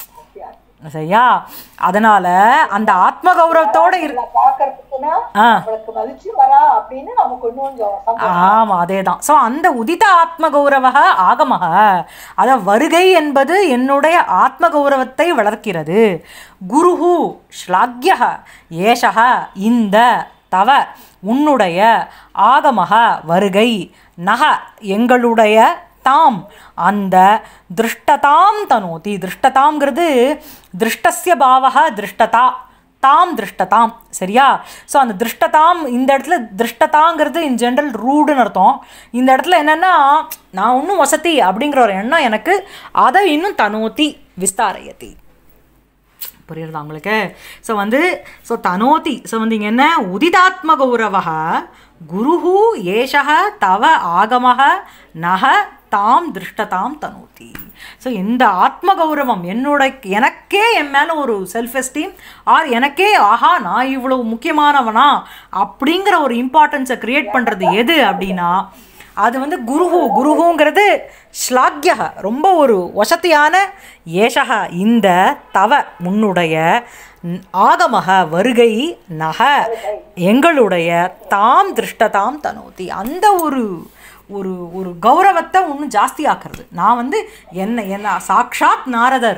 சரியா அதனால அந்த ஆத்ம கௌரவத்தோட இரு இல்ல பாக்குறதுக்குன்னா ஆ அவளுக்கு மதிச்சு வரா அப்படின்னு நமக்கு இன்னும் கொஞ்சம் சந்தோஷம். ஆமாம் அதே தான் ஸோ அந்த உதித ஆத்ம கௌரவ ஆகமக அத வருகை என்பது என்னுடைய ஆத்ம கௌரவத்தை வளர்க்கிறது குருஹு ஸ்லாக்ய ஏஷக இந்த தவ உன்னுடைய ஆகமக வருகை நக எங்களுடைய தாம் அந்த திருஷ்டதாம் தனோதி திருஷ்டதாம்ங்கிறது திருஷ்டஸ்ய பாவக திருஷ்டதா தாம் திருஷ்டதாம் சரியா ஸோ அந்த திருஷ்டதாம் இந்த இடத்துல திருஷ்டதாங்கிறது இன் ஜென்ரல் ரூடுன்னு அர்த்தம் இந்த இடத்துல என்னென்னா நான் இன்னும் வசதி அப்படிங்கிற ஒரு எண்ணம் எனக்கு அதை இன்னும் தனோத்தி விஸ்தாரயத்தி புரியுறதா உங்களுக்கு ஸோ வந்து ஸோ தனோதி ஸோ வந்து இங்கே என்ன உதிதாத்ம கௌரவ குருஹு ஏஷக தவ ஆகமக நக தாம் திருஷ்டதாம் தனோதி ஸோ இந்த ஆத்ம கௌரவம் என்னோட எனக்கே என் மேலே ஒரு செல்ஃப் எஸ்டீம் ஆர் எனக்கே ஆஹா நான் இவ்வளவு முக்கியமானவனா அப்படிங்கிற ஒரு இம்பார்ட்டன்ஸை கிரியேட் பண்ணுறது எது அப்படின்னா அது வந்து குருஹு குருஹுங்கிறது ஸ்லாக்யக ரொம்ப ஒரு வசதியான ஏஷக இந்த தவ முன்னுடைய ந- ஆகமக வருகை நக எங்களுடைய தாம் திருஷ்டதாம் தனோதி அந்த ஒரு ஒரு ஒரு கௌரவத்தை இன்னும் ஜாஸ்தி ஆக்குறது நான் வந்து என்ன என்ன சாக்ஷாத் நாரதர்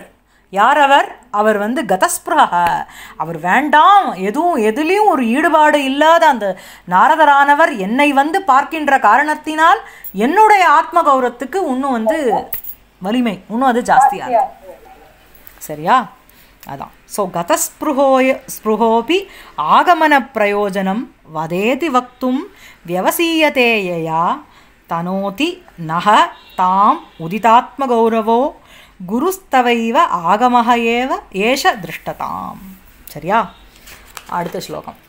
யார் அவர் அவர் வந்து கதஸ்பிரக அவர் வேண்டாம் எதுவும் எதுலேயும் ஒரு ஈடுபாடு இல்லாத அந்த நாரதரானவர் என்னை வந்து பார்க்கின்ற காரணத்தினால் என்னுடைய ஆத்ம கௌரவத்துக்கு இன்னும் வந்து வலிமை இன்னும் அது ஜாஸ்தியாக இருக்கு சரியா அதான் ஸோ கதஸ்பృహோய ஸ்பృహோபி ஆகமன பிரயோஜனம் வதேதி வக்தும் வியவசீயதே யயா தனோதி நக தாம் உதிதாத்மகௌரவோ குருஸ்தவைவ ஆகமஹ ஏவ ஏஷ திருஷ்டதாம் சரியா அடுத்த ஸ்லோகம்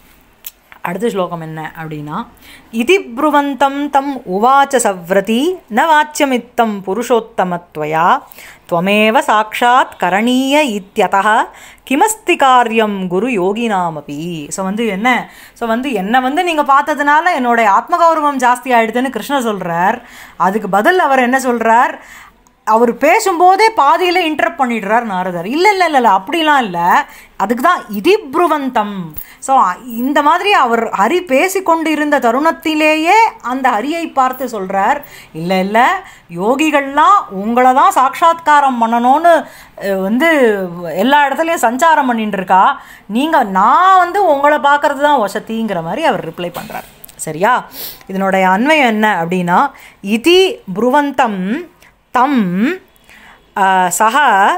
அடுத்த ஸ்லோகம் என்ன அப்படின்னா இதி ப்ருவந்தம் தம் உவாச்ச சவ்ரதி ந வாச்சியமித்தம் புருஷோத்தமத்வயா त्वमेव சாட்சாத் கரணீய இத்தியதः கிமஸ்தி காரியம் குரு யோகினாமபி ஸோ வந்து என்ன ஸோ வந்து என்னை வந்து நீங்கள் பார்த்ததுனால என்னுடைய ஆத்மகௌரவம் ஜாஸ்தி ஆயிடுதுன்னு கிருஷ்ணர் சொல்கிறார் அதுக்கு பதில் அவர் என்ன சொல்கிறார் அவர் பேசும்போதே பாதியில் இன்டரப்ட் பண்ணிடுறார் நாரதர் இல்லை இல்லை இல்லை இல்லை அப்படிலாம் இல்லை அதுக்கு தான் இதிப்ருவந்தம் ஸோ இந்த மாதிரி அவர் ஹரி பேசிக்கொண்டு இருந்த தருணத்திலேயே அந்த ஹரியை பார்த்து சொல்கிறார் இல்லை இல்லை யோகிகள்லாம் உங்களை தான் சாட்சாத்காரம் பண்ணணும்னு அஹ், வந்து எல்லா இடத்துலையும் சஞ்சாரம் பண்ணிட்டு இருக்கா நீங்கள் நான் வந்து உங்களை பார்க்கறது தான் வசதிங்கிற மாதிரி அவர் ரிப்ளை பண்ணுறார் சரியா இதனுடைய அன்வயம் என்ன அப்படின்னா இதி புருவந்தம் தம் அஹ், சக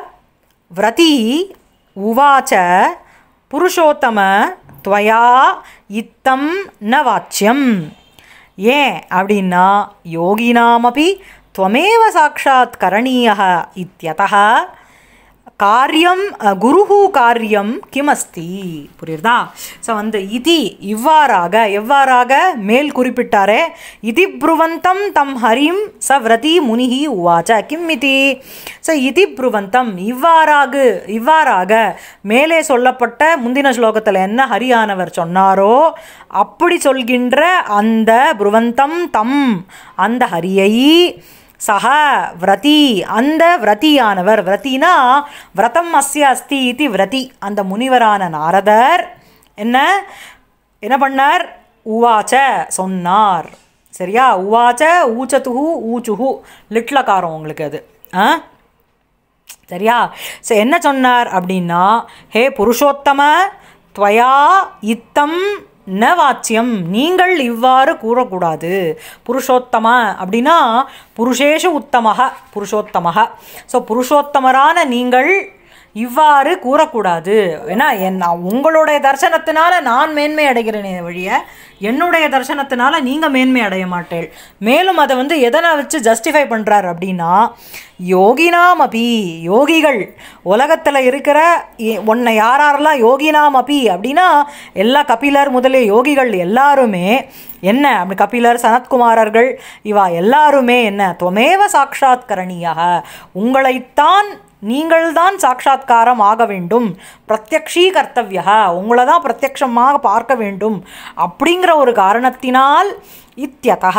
விரதி உவாச்ச புருஷோத்தம துவயா இத்தம் ந வாச்சியம் ஏன் அப்படின்னா யோகினாமபி त्वमेव சாட்சாத் கரணீய இத்தியதः காரியம் அஹ், குருஹு காரியம் கிமஸ்தி புரியுறதா ஸோ வந்து இதி இவ்வாறாக எவ்வாறாக மேல் குறிப்பிட்டாரே இதி ப்ருவந்தம் தம் ஹரிம் ச விரதி முனிஹி உவாச்ச கிம் இதி ஸோ இதி ப்ருவந்தம் இவ்வாறாக இவ்வாறாக மேலே சொல்லப்பட்ட முந்தின ஸ்லோகத்தில் என்ன ஹரியானவர் சொன்னாரோ அப்படி சொல்கின்ற அந்த ப்ருவந்தம் தம் அந்த ஹரியை சக விரதி அந்த விரதியானவர் விரத்தினா விரதம் அஸ்ய அஸ்தி இது விரதி அந்த முனிவரான நாரதர் என்ன என்ன பண்ணார் உவாச்ச சொன்னார் சரியா உவாச்ச ஊச்சதுஹு ஊச்சுஹு லிட்லக்காரம் உங்களுக்கு அது ஆ சரியா ஸோ என்ன சொன்னார் அப்படின்னா ஹே புருஷோத்தம துவயா இத்தம் ந வாச்சியம் நீங்கள் இவ்வாறு கூறக்கூடாது புருஷோத்தம அப்படின்னா புருஷேஷு உத்தமக புருஷோத்தமக ஸோ புருஷோத்தமரான நீங்கள் இவ்வாறு கூறக்கூடாது ஏன்னா என் நான் உங்களுடைய தரிசனத்தினால நான் மேன்மை அடைகிறேனே வழிய என்னுடைய தரிசனத்தினால நீங்கள் மேன்மை அடைய மாட்டேள் மேலும் அதை வந்து எதனை வச்சு ஜஸ்டிஃபை பண்ணுறார் அப்படின்னா யோகினாம் அபி யோகிகள் உலகத்தில் இருக்கிற இ- உன்னை யாரெல்லாம் யோகினாம் அபி அப்படின்னா எல்லா கபிலர் முதலிய யோகிகள் எல்லாருமே என்ன அப்படி கபிலர் சனத்குமாரர்கள் இவா எல்லாருமே என்ன துவமேவ சாட்சாத் கரணியாக உங்களைத்தான் நீங்கள்தான் சாட்சாத்காரம் ஆக வேண்டும் பிரத்யக்ஷீ கர்த்தவியா உங்களை தான் பிரத்யக்ஷமாக பார்க்க வேண்டும் அப்படிங்கிற ஒரு காரணத்தினால் இத்தியதக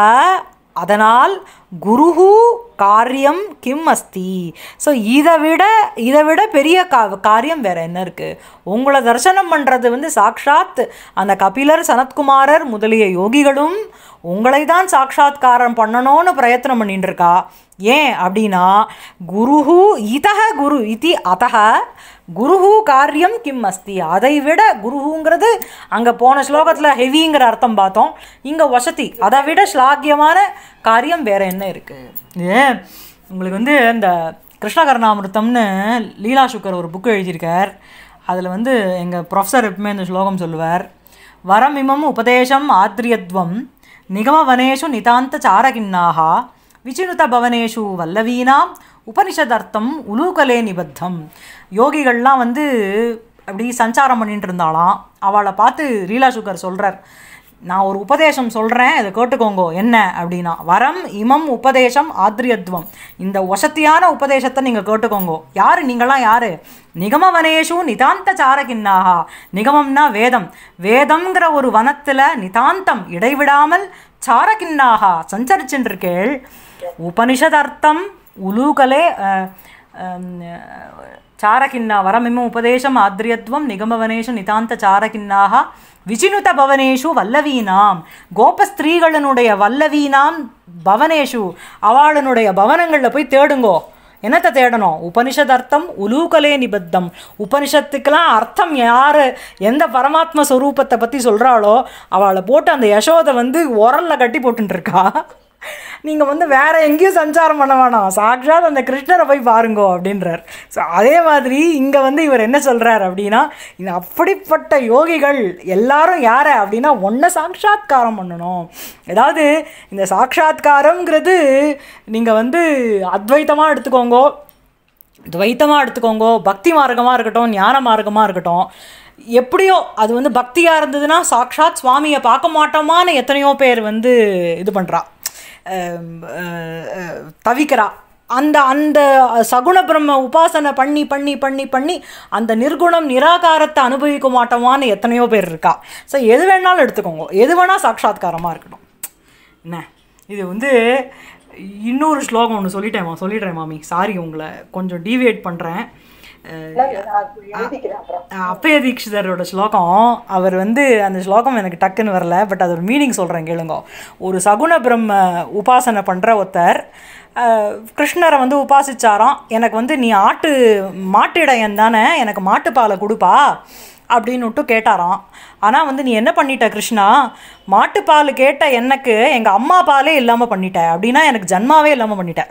அதனால் குருஹு காரியம் கிம் அஸ்தி ஸோ இதை விட இதை விட பெரிய கா காரியம் வேற என்ன இருக்குது உங்களை தரிசனம் பண்ணுறது வந்து சாக்ஷாத் அந்த கபிலர் சனத்குமாரர் முதலிய யோகிகளும் உங்களை தான் சாட்சாத்காரம் பண்ணணும்னு பிரயத்தனம் பண்ணிட்டு இருக்கா ஏன் அப்படின்னா குருஹு இதக குரு இதி அதக குருஹு காரியம் கிம் அஸ்தி அதை விட குருஹுங்கிறது அங்கே போன ஸ்லோகத்தில் ஹெவிங்கிற அர்த்தம் பார்த்தோம் இங்கே வசதி அதை விட ஸ்லாக்கியமான காரியம் வேற என்ன இருக்குது ஏன் உங்களுக்கு வந்து இந்த கிருஷ்ணகர்ணாமிருத்தம்னு லீலா சுக்கர் ஒரு புக்கு எழுதியிருக்கார் அதில் வந்து எங்கள் ப்ரொஃபஸர் எப்பவுமே இந்த ஸ்லோகம் சொல்லுவார் வரமிமம் உபதேசம் ஆத்ரியத்வம் நிகமவனேஷு நிதாந்த சாரகின்னாக விசினுத பவனேஷு வல்லவீனாம் உபனிஷதர்த்தம் உலூகலே நிபத்தம் யோகிகள்லாம் வந்து அப்படி சஞ்சாரம் பண்ணிட்டு இருந்தாலாம் அவளை பார்த்து லீலா சுகர் சொல்கிறார் நான் ஒரு உபதேசம் சொல்கிறேன் இதை கேட்டுக்கோங்க என்ன அப்படின்னா வரம் இமம் உபதேசம் ஆத்ரியத்வம் இந்த வசத்தியான உபதேசத்தை நீங்கள் கேட்டுக்கோங்க யார் நீங்களாம் யார் நிகமவனேஷு நிதாந்த சாரகின்னாகா நிகமம்னா வேதம் வேதம்ங்கிற ஒரு வனத்தில் நிதாந்தம் இடைவிடாமல் சாரகின்னாகா சஞ்சரிச்சுருக்கேள் உபனிஷதர்த்தம் உலூகலே அஹ், அம், சாரகின்னா வரமிம உபதேசம் ஆத்ரியத்வம் நிகமவனேஷு நிதாந்த சாரகின்னாக விசினுத பவனேஷு வல்லவீனாம் கோபஸ்திரீகளினுடைய வல்லவீனாம் பவனேஷு அவளுடைய பவனங்களில் போய் தேடுங்கோ என்னத்தை தேடணும் உபனிஷத் அர்த்தம் உலூகலே நிபத்தம் உபனிஷத்துக்கெல்லாம் அர்த்தம் யார் எந்த பரமாத்ம ஸ்வரூபத்தை பற்றி சொல்கிறாளோ அவளை போட்டு அந்த யசோதை வந்து உரல்ல கட்டி போட்டுட்டு இருக்கா நீங்கள் வந்து வேற எங்கேயும் சஞ்சாரம் பண்ண வேணாம் சாட்சாத் அந்த கிருஷ்ணரை போய் பாருங்கோ அப்படின்றார் ஸோ அதே மாதிரி இங்கே வந்து இவர் என்ன சொல்கிறார் அப்படின்னா இந்த அப்படிப்பட்ட யோகிகள் எல்லாரும் யாரை அப்படின்னா ஒன்றை சாட்சாத்காரம் பண்ணணும் ஏதாவது இந்த சாட்சாத்காரங்கிறது நீங்கள் வந்து அத்வைத்தமாக எடுத்துக்கோங்கோ துவைத்தமாக எடுத்துக்கோங்க பக்தி மார்க்கமாக இருக்கட்டும் ஞான மார்க்கமாக இருக்கட்டும் எப்படியோ அது வந்து பக்தியாக இருந்ததுன்னா சாக்ஷாத் சுவாமியை பார்க்க மாட்டோமான்னு எத்தனையோ பேர் வந்து இது பண்ணுறா தவிக்கிறா அந்த அந்த சகுண பிரம்ம உபாசனை பண்ணி பண்ணி பண்ணி பண்ணி அந்த நிர்குணம் நிராகாரத்தை அனுபவிக்க மாட்டோமான்னு எத்தனையோ பேர் இருக்கா ஸோ எது வேணாலும் எடுத்துக்கோங்க எது வேணால் சாட்சாத்காரமாக இருக்கட்டும் என்ன இது வந்து இன்னொரு ஸ்லோகம் ஒன்று சொல்லிட்டேன் மா- சொல்லிடுறேன் மாமி சாரி உங்களை கொஞ்சம் டீவியேட் பண்ணுறேன் நான் எழுதிக்கிறேன் அப்புறம் அப்பய தீட்சிதரோட ஸ்லோகம் அவர் வந்து அந்த ஸ்லோகம் எனக்கு டக்குன்னு வரல பட் அது ஒரு மீனிங் சொல்கிறேன் கேளுங்க ஒரு சகுண பிரம்ம உபாசனை பண்ணுற ஒருத்தர் அஹ், கிருஷ்ணரை வந்து உபாசிச்சாராம் எனக்கு வந்து நீ ஆட்டு மாட்டு இடையன் தானே எனக்கு மாட்டுப்பாலை கொடுப்பா அப்படின்னுட்டு கேட்டாராம் ஆனால் வந்து நீ என்ன பண்ணிட்ட கிருஷ்ணா மாட்டுப்பால் கேட்ட எனக்கு எங்கள் அம்மா பாலே இல்லாமல் பண்ணிட்ட அப்படின்னா எனக்கு ஜன்மாவே இல்லாமல் பண்ணிட்ட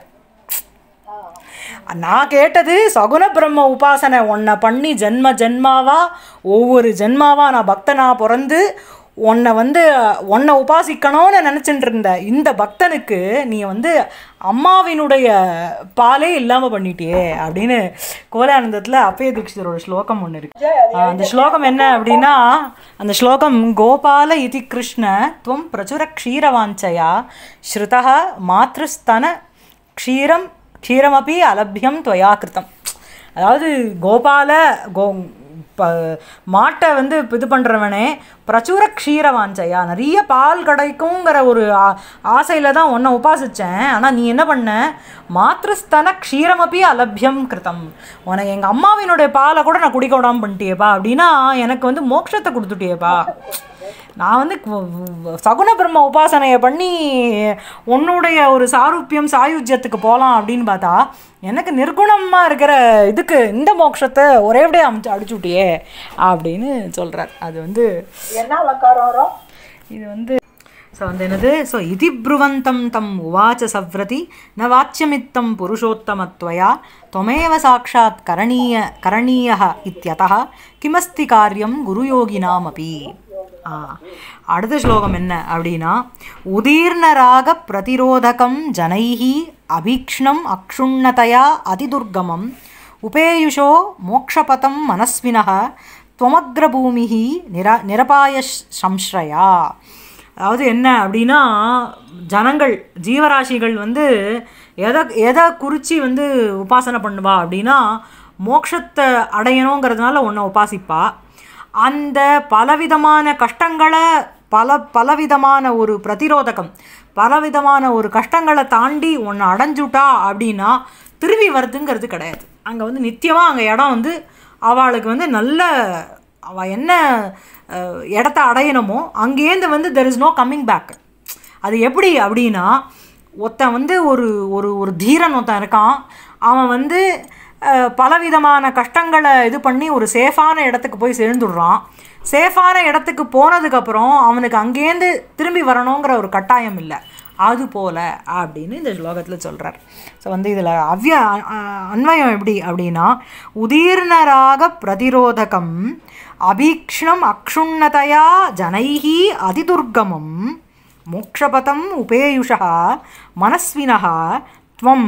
நான் கேட்டது சகுன பிரம்ம உபாசனை உன்னை பண்ணி ஜென்ம ஜென்மாவா ஒவ்வொரு ஜென்மாவா நான் பக்தனா பிறந்து உன்னை வந்து உன்னை உபாசிக்கணும்னு நினச்சிட்டு இருந்த இந்த பக்தனுக்கு நீ வந்து அம்மாவினுடைய பாலே இல்லாமல் பண்ணிட்டியே அப்படின்னு கோலானந்தத்தில் அப்பய தீட்சிதரோட ஸ்லோகம் ஒன்று இருக்கு ஆ, அந்த ஸ்லோகம் என்ன அப்படின்னா அந்த ஸ்லோகம் கோபால இதி கிருஷ்ண துவம் பிரச்சுர க்ஷீரவாஞ்சயா ஸ்ருதः மாத்ருஸ்தன க்ஷீரம் க்ஷீரமபி அலபியம் துவயா கிருத்தம் அதாவது கோபால கோ ப மாட்டை வந்து இது பண்ணுறவனே பிரச்சுர க்ஷீரவாஞ்சையா நிறைய பால் கிடைக்குங்கிற ஒரு ஆ- ஆசையில தான் உன்னை உபாசித்தேன் ஆனால் நீ என்ன பண்ண மாத்ருஸ்தன க்ஷீரமப்பி அலபியம் கிருத்தம் உனக்கு எங்கள் அம்மாவினுடைய பாலை கூட நான் குடிக்க விடாமல் பண்ணிட்டியேப்பா அப்படின்னா எனக்கு வந்து மோட்சத்தை கொடுத்துட்டியேப்பா நான் வந்து கு- வு- சகுன பிரம்ம உபாசனையை பண்ணி உன்னுடைய ஒரு சாரூபியம் சாயுஜ்யத்துக்கு போகலாம் அப்படின்னு பார்த்தா எனக்கு நிர்குணமாக இருக்கிற இதுக்கு இந்த மோட்சத்தை ஒரே விடையே அமிச்சு அடிச்சு விட்டியே அப்படின்னு சொல்கிறார் அது வந்து என்ன அலங்காரம் வரும் இது வந்து ஸோ வந்து என்னது ஸோ இதி ப்ருவந்தம் தம் உவாச்ச சவ்ரதி ந வாச்சியமித்தம் புருஷோத்தமத்வயா त्वमेव சாட்சாத் கரணீய கரணீய இத்தியதः கிமஸ்தி காரியம் குருயோகினாமபி ஆ அடுத்த ஸ்லோகம் என்ன அப்படின்னா உதீர்ணராக பிரதிரோதகம் ஜனைஹி அபீக்ஷ்ணம் அக்ஷுண்ணதையா அதிதுர்கமம் உபேயுஷோ மோக்ஷபதம் மனஸ்வினः त्वमग्रभूமிः நிர நிரபாய சம்ஸ்ரயா அதாவது என்ன அப்படின்னா ஜனங்கள் ஜீவராசிகள் வந்து எதை எதை குறித்து வந்து உபாசனை பண்ணுவா அப்படின்னா மோட்சத்தை அடையணுங்கிறதுனால உன்னை உபாசிப்பா அந்த பலவிதமான கஷ்டங்களை பல பலவிதமான ஒரு பிரதிரோதகம் பலவிதமான ஒரு கஷ்டங்களை தாண்டி உன்னை அடைஞ்சுட்டா அப்படின்னா திரும்பி வருதுங்கிறது கிடையாது அங்கே வந்து நித்தியமாக அங்கே இடம் வந்து அவளுக்கு வந்து நல்ல அவள் என்ன அஹ், இடத்த அடையணுமோ அங்கேருந்து வந்து there is no coming back அது எப்படி அப்படின்னா ஒருத்தன் வந்து ஒரு ஒரு ஒரு தீரன் ஒருத்தன் இருக்கான் அவன் வந்து அஹ், பலவிதமான கஷ்டங்களை இது பண்ணி ஒரு சேஃபான இடத்துக்கு போய் சேர்ந்துடுறான் சேஃபான இடத்துக்கு போனதுக்கப்புறம் அவனுக்கு அங்கேருந்து திரும்பி வரணுங்கிற ஒரு கட்டாயம் இல்லை அது போல அப்படின்னு இந்த ஸ்லோகத்தில் சொல்கிறார் ஸோ வந்து இதில் அவ்ய அ- அ- அன்வயம் எப்படி அப்படின்னா உதீர்ணராக பிரதிரோதகம் அபீக்ஷ்ணம் அக்ஷுண்ணதையா ஜனைஹி அதிதுர்கமம் மோக்ஷபதம் உபேயுஷா மனஸ்வினः துவம்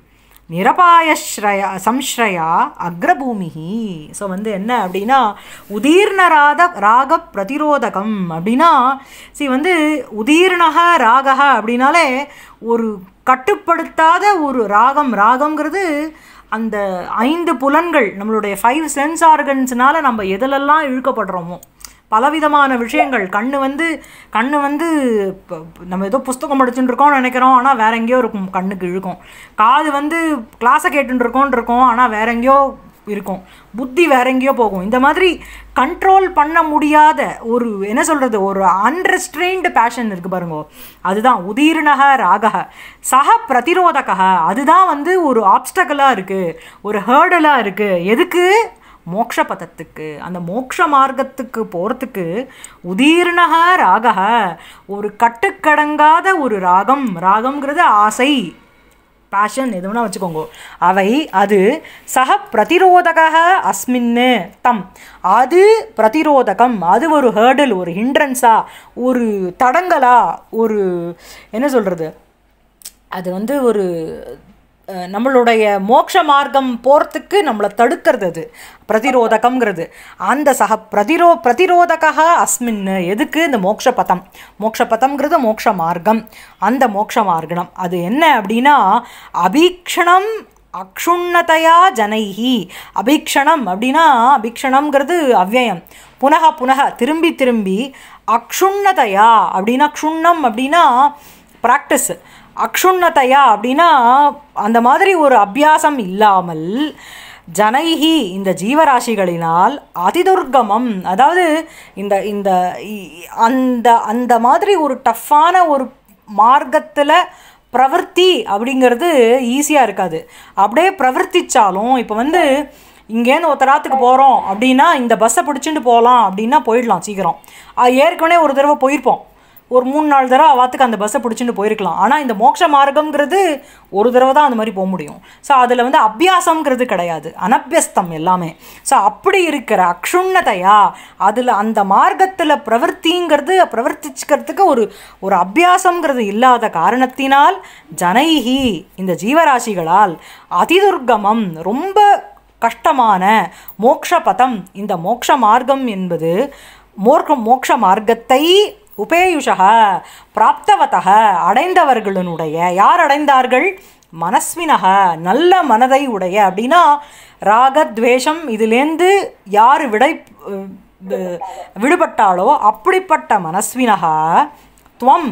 நிரபாயஸ்ரய சம்ஸ்ரயா அக்ரபூமிஹி ஸோ வந்து என்ன அப்படின்னா உதீர்ணராத ராக பிரதிரோதகம் அப்படின்னா சி வந்து உதீர்ணக ராகக அப்படின்னாலே ஒரு கட்டுப்படுத்தாத ஒரு ராகம் ராகம்ங்கிறது அந்த ஐந்து புலன்கள் நம்மளுடைய ஃபைவ் சென்ஸ் ஆர்கன்ஸ்னால நம்ம எதிலெல்லாம் இழுக்கப்படுறோமோ பலவிதமான விஷயங்கள் கண்ணு வந்து கண்ணு வந்து இப்ப- இப்ப நம்ம ஏதோ புஸ்தகம் படிச்சுட்டு இருக்கோம்னு நினைக்கிறோம் ஆனால் வேற எங்கேயோ இருக்கும் கண்ணுக்கு இழுக்கும் காது வந்து கிளாஸை கேட்டுட்டு இருக்கோம்னு இருக்கோம் ஆனால் வேற எங்கேயோ இருக்கும் புத்தி வேற எங்கேயோ போகும் இந்த மாதிரி கண்ட்ரோல் பண்ண முடியாத ஒரு என்ன சொல்கிறது ஒரு அன்ரெஸ்ட்ரெயின்டு பேஷன் இருக்குது பாருங்க அதுதான் உதீர்ணக ராகக சக பிரதிரோதக அதுதான் வந்து ஒரு ஆப்ஸ்டக்கலாக இருக்குது ஒரு ஹேர்டலாக இருக்குது எதுக்கு மோக்ஷ பதத்துக்கு அந்த மோக்ஷ மார்க்கத்துக்கு போகிறதுக்கு உதீர்ணக ராகக ஒரு கட்டுக்கடங்காத ஒரு ராகம் ராகம்ங்கிறது ஆசை பேஷன் எது வேணால் வச்சுக்கோங்க அவை அது சக பிரதிரோதக அஸ்மின்னு தம் அது பிரதிரோதகம் அது ஒரு ஹேர்டில் ஒரு ஹிண்ட்ரன்ஸா ஒரு தடங்கலா ஒரு என்ன சொல்கிறது அது வந்து ஒரு அஹ், நம்மளுடைய மோட்ச மார்க்கம் போகிறதுக்கு நம்மளை தடுக்கிறது அது பிரதிரோதகம்ங்கிறது அந்த சக பிரதிரோ பிரதிரோதக அஸ்மின் எதுக்கு இந்த மோட்ச பதம் மோட்ச பதம்ங்கிறது மோட்ச மார்க்கம் அந்த மோட்ச மார்க்கம் அது என்ன அப்படின்னா அபீக்ஷணம் அக்ஷுண்ணதையா ஜனைஹி அபீக்ஷணம் அப்படின்னா அபீக்ஷணம்ங்கிறது அவ்யயம் புனக புனக திரும்பி திரும்பி அக்ஷுண்ணதையா அப்படின்னா க்ஷுண்ணம் அப்படின்னா ப்ராக்டிஸ் அக்ஷுண்ணதையா அப்படின்னா அந்த மாதிரி ஒரு அபியாசம் இல்லாமல் ஜனைஹி இந்த ஜீவராசிகளினால் அதிதுர்கமம் அதாவது இந்த இந்த இ- அந்த அந்த மாதிரி ஒரு டஃப்பான ஒரு மார்க்கத்தில் பிரவர்த்தி அப்படிங்கிறது ஈஸியாக இருக்காது அப்படியே பிரவர்த்திச்சாலும் இப்போ வந்து இங்கேருந்து ஒருத்தராத்துக்கு போகிறோம் அப்படின்னா இந்த பஸ்ஸை பிடிச்சிட்டு போகலாம் அப்படின்னா போயிடலாம் சீக்கிரம் அஹ் ஏற்கனவே ஒரு தடவை போயிருப்போம் ஒரு மூணு நாலு தடவை அவாத்துக்கு அந்த பஸ்ஸை பிடிச்சிட்டு போயிருக்கலாம் ஆனால் இந்த மோட்ச மார்க்கம்ங்கிறது ஒரு தடவை தான் அந்த மாதிரி போக முடியும் ஸோ அதில் வந்து அபியாசம்ங்கிறது கிடையாது அனபியஸ்தம் எல்லாமே ஸோ அப்படி இருக்கிற அக்ஷுண்ணதையா அதில் அந்த மார்க்கத்தில் பிரவர்த்திங்கிறது பிரவர்த்திச்சுக்கிறதுக்கு ஒரு ஒரு அபியாசம்ங்கிறது இல்லாத காரணத்தினால் ஜனைஹி இந்த ஜீவராசிகளால் அதிதுர்கமம் ரொம்ப கஷ்டமான மோக்ஷ பதம் இந்த மோக்ஷ மார்க்கம் என்பது மோர்க்க மோக்ஷ மார்க்கத்தை உபேயுஷக பிராப்தவதக அடைந்தவர்களுடைய யார் அடைந்தார்கள் மனஸ்வினக நல்ல மனதை உடைய அப்படின்னா ராகத்வேஷம் இதிலேந்து யார் விடை வி- விடுபட்டாளோ அப்படிப்பட்ட மனஸ்வினக துவம்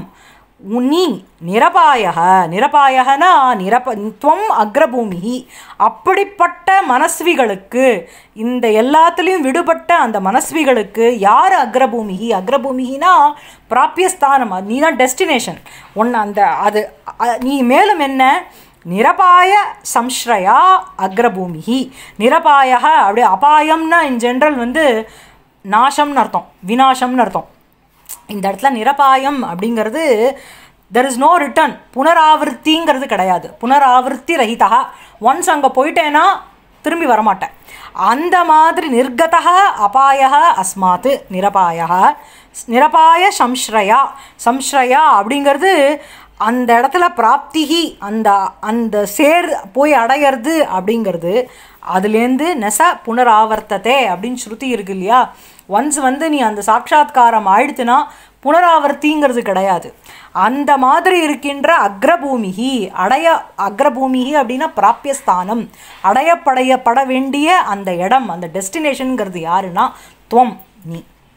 நீ நிரபாயக நிரபாயகனா நிரப துவம் அக்ரபூமி அப்படிப்பட்ட மனஸ்விகளுக்கு இந்த எல்லாத்துலேயும் விடுபட்ட அந்த மனஸ்விகளுக்கு யார் அக்ரபூமி அக்ரபூமினா பிராபியஸ்தானம் அது நீ தான் டெஸ்டினேஷன் ஒன்று அந்த அது அ- நீ மேலும் என்ன நிரபாய சம்ஸ்ரயா அக்ரபூமி நிரபாயக அப்படி அபாயம்னா இன் ஜென்ரல் வந்து நாசம்னு அர்த்தம் விநாசம்னு அர்த்தம் இந்த இடத்துல நிரபாயம் அப்படிங்கிறது தெர் இஸ் நோ ரிட்டர்ன் புனராவர்த்திங்கிறது கிடையாது புனராவர்த்தி ரஹிதா ஒன்ஸ் அங்கே போயிட்டேன்னா திரும்பி வரமாட்டேன் அந்த மாதிரி நிர்கதக அபாய அஸ்மாத் நிரபாய நிரபாய சம்ஸ்ரயா சம்ஸ்ரயா அப்படிங்கிறது அந்த இடத்துல பிராப்திகி அந்த அந்த சேர் போய் அடையிறது அப்படிங்கிறது அதுலேருந்து நெச புனராவர்த்ததே அப்படின்னு ஸ்ருதி இருக்கு இல்லையா ஒன்ஸ் வந்து நீ அந்த சாட்சாத்காரம் ஆயிடுத்துனா புனராவர்த்திங்கிறது கிடையாது அந்த மாதிரி இருக்கின்ற அக்ரபூமிகி அடைய அக்ரபூமிகி அப்படின்னா பிராபியஸ்தானம் அடையப்படையப்பட வேண்டிய அந்த இடம் அந்த டெஸ்டினேஷனுங்கிறது யாருன்னா துவம் நீ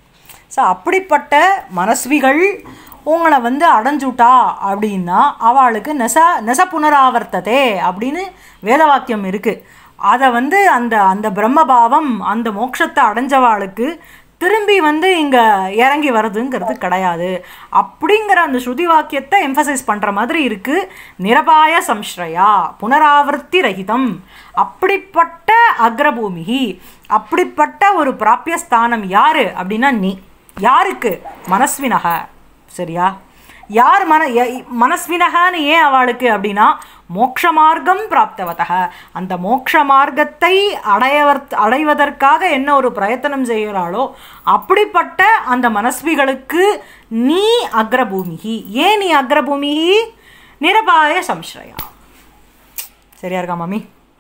ஸோ அப்படிப்பட்ட மனஸ்விகள் உங்களை வந்து அடைஞ்சுட்டா அப்படின்னா அவளுக்கு நெச நெச புனராவர்த்ததே அப்படின்னு வேதவாக்கியம் இருக்குது அதை வந்து அந்த அந்த பிரம்மபாவம் அந்த மோட்சத்தை அடைஞ்சவாளுக்கு திரும்பி வந்து இங்கே இறங்கி வருதுங்கிறது கிடையாது அப்படிங்கிற அந்த ஸ்ருதி வாக்கியத்தை எம்ஃபசைஸ் பண்ணுற மாதிரி இருக்குது நிரபாய சம்ஸ்ரயா புனராவர்த்தி ரஹிதம் அப்படிப்பட்ட அக்ரபூமிகி அப்படிப்பட்ட ஒரு பிராபியஸ்தானம் யாரு அப்படின்னா நீ யாருக்கு மனஸ்வினக சரியா யார் மன ய- மனஸ்வினகான்னு ஏன் அவளுக்கு அப்படின்னா மோக்ஷ மார்க்கம் பிராப்தவதக அந்த மோக்ஷ மார்க்கத்தை அடையவர் அடைவதற்காக என்ன ஒரு பிரயத்தனம் செய்கிறாளோ அப்படிப்பட்ட அந்த மனஸ்விகளுக்கு நீ அக்ரபூமிகி ஏன் நீ அக்ரபூமிகி நிரபாய சம்ஸ்ரயா சரியா இருக்கா மாமி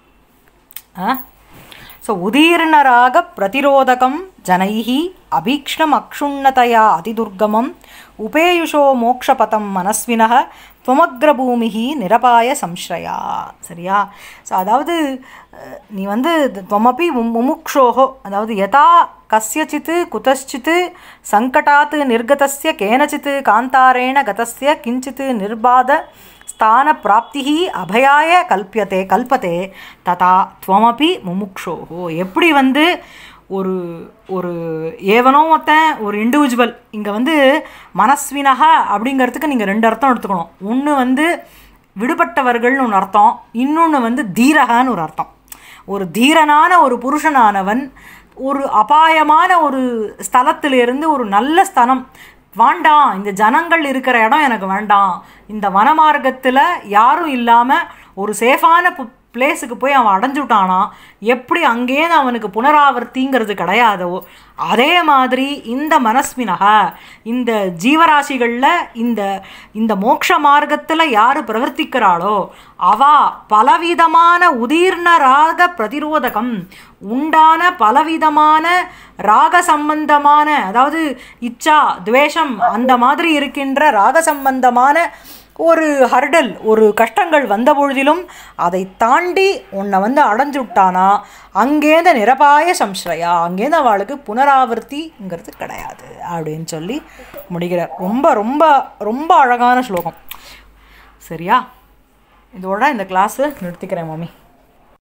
ஆ ஸோ உதீர்ணராக பிரதிரோதகம் ஜனைः அபீக்ஷ்ணம் அக்ஷுண்ணதையா அதிதுர்கமம் உபேயுஷோ மோக்ஷபதம் மனஸ்வினः துவமக்ரபூமிகி நிரபாய சம்ஸ்ரயா சரியா ஸோ அதாவது அஹ், நீ வந்து துவமப்பி முமுக்ஷோஹோ அதாவது யதா கஸ்யச்சித் குதச்சித் சங்கடாத் நிர்கதஸ்ய கேனச்சித் காந்தாரேண கதஸ்ய கிஞ்சித் நிர்பாத ஸ்தான பிராப்திஹி அபயாய கல்பியதே கல்பதே ததா துவமபி முமுக்ஷோஹோ எப்படி வந்து ஒரு ஒரு ஏவனோ ஒருத்தன் ஒரு இண்டிவிஜுவல் இங்கே வந்து மனஸ்வினஹா அப்படிங்கிறதுக்கு நீங்கள் ரெண்டு அர்த்தம் எடுத்துக்கணும் ஒன்று வந்து விடுபட்டவர்கள்னு ஒன்று அர்த்தம் இன்னொன்று வந்து தீரகான்னு ஒரு அர்த்தம் ஒரு தீரனான ஒரு புருஷனானவன் ஒரு அபாயமான ஒரு ஸ்தலத்திலிருந்து ஒரு நல்ல ஸ்தலம் வேண்டாம் இந்த ஜனங்கள் இருக்கிற இடம் எனக்கு வேண்டாம் இந்த வனமார்க்கத்தில் யாரும் இல்லாமல் ஒரு சேஃபான பிளேஸுக்கு போய் அவன் அடைஞ்சுட்டானா எப்படி அங்கேருந்து அவனுக்கு புனராவர்த்திங்கிறது கிடையாதோ அதே மாதிரி இந்த மனஸ்வினக இந்த ஜீவராசிகளில் இந்த இந்த மோட்ச மார்க்கத்தில் யார் பிரவர்த்திக்கிறாளோ அவா பலவிதமான உதீர்ண ராக பிரதிரோதகம் உண்டான பலவிதமான ராக சம்பந்தமான அதாவது இச்சா துவேஷம் அந்த மாதிரி இருக்கின்ற ராக சம்பந்தமான ஒரு ஹர்டல் ஒரு கஷ்டங்கள் வந்த பொழுதிலும் அதை தாண்டி உன்னை வந்து அடைஞ்சு விட்டானா அங்கேருந்து நிரபாய சம்ஸ்ரயா அங்கேருந்து அவளுக்கு புனராவர்த்திங்கிறது கிடையாது அப்படின்னு சொல்லி முடிக்கிறார் ரொம்ப ரொம்ப ரொம்ப அழகான ஸ்லோகம் சரியா இதோட இந்த கிளாஸு நிறுத்திக்கிறேன் மம்மி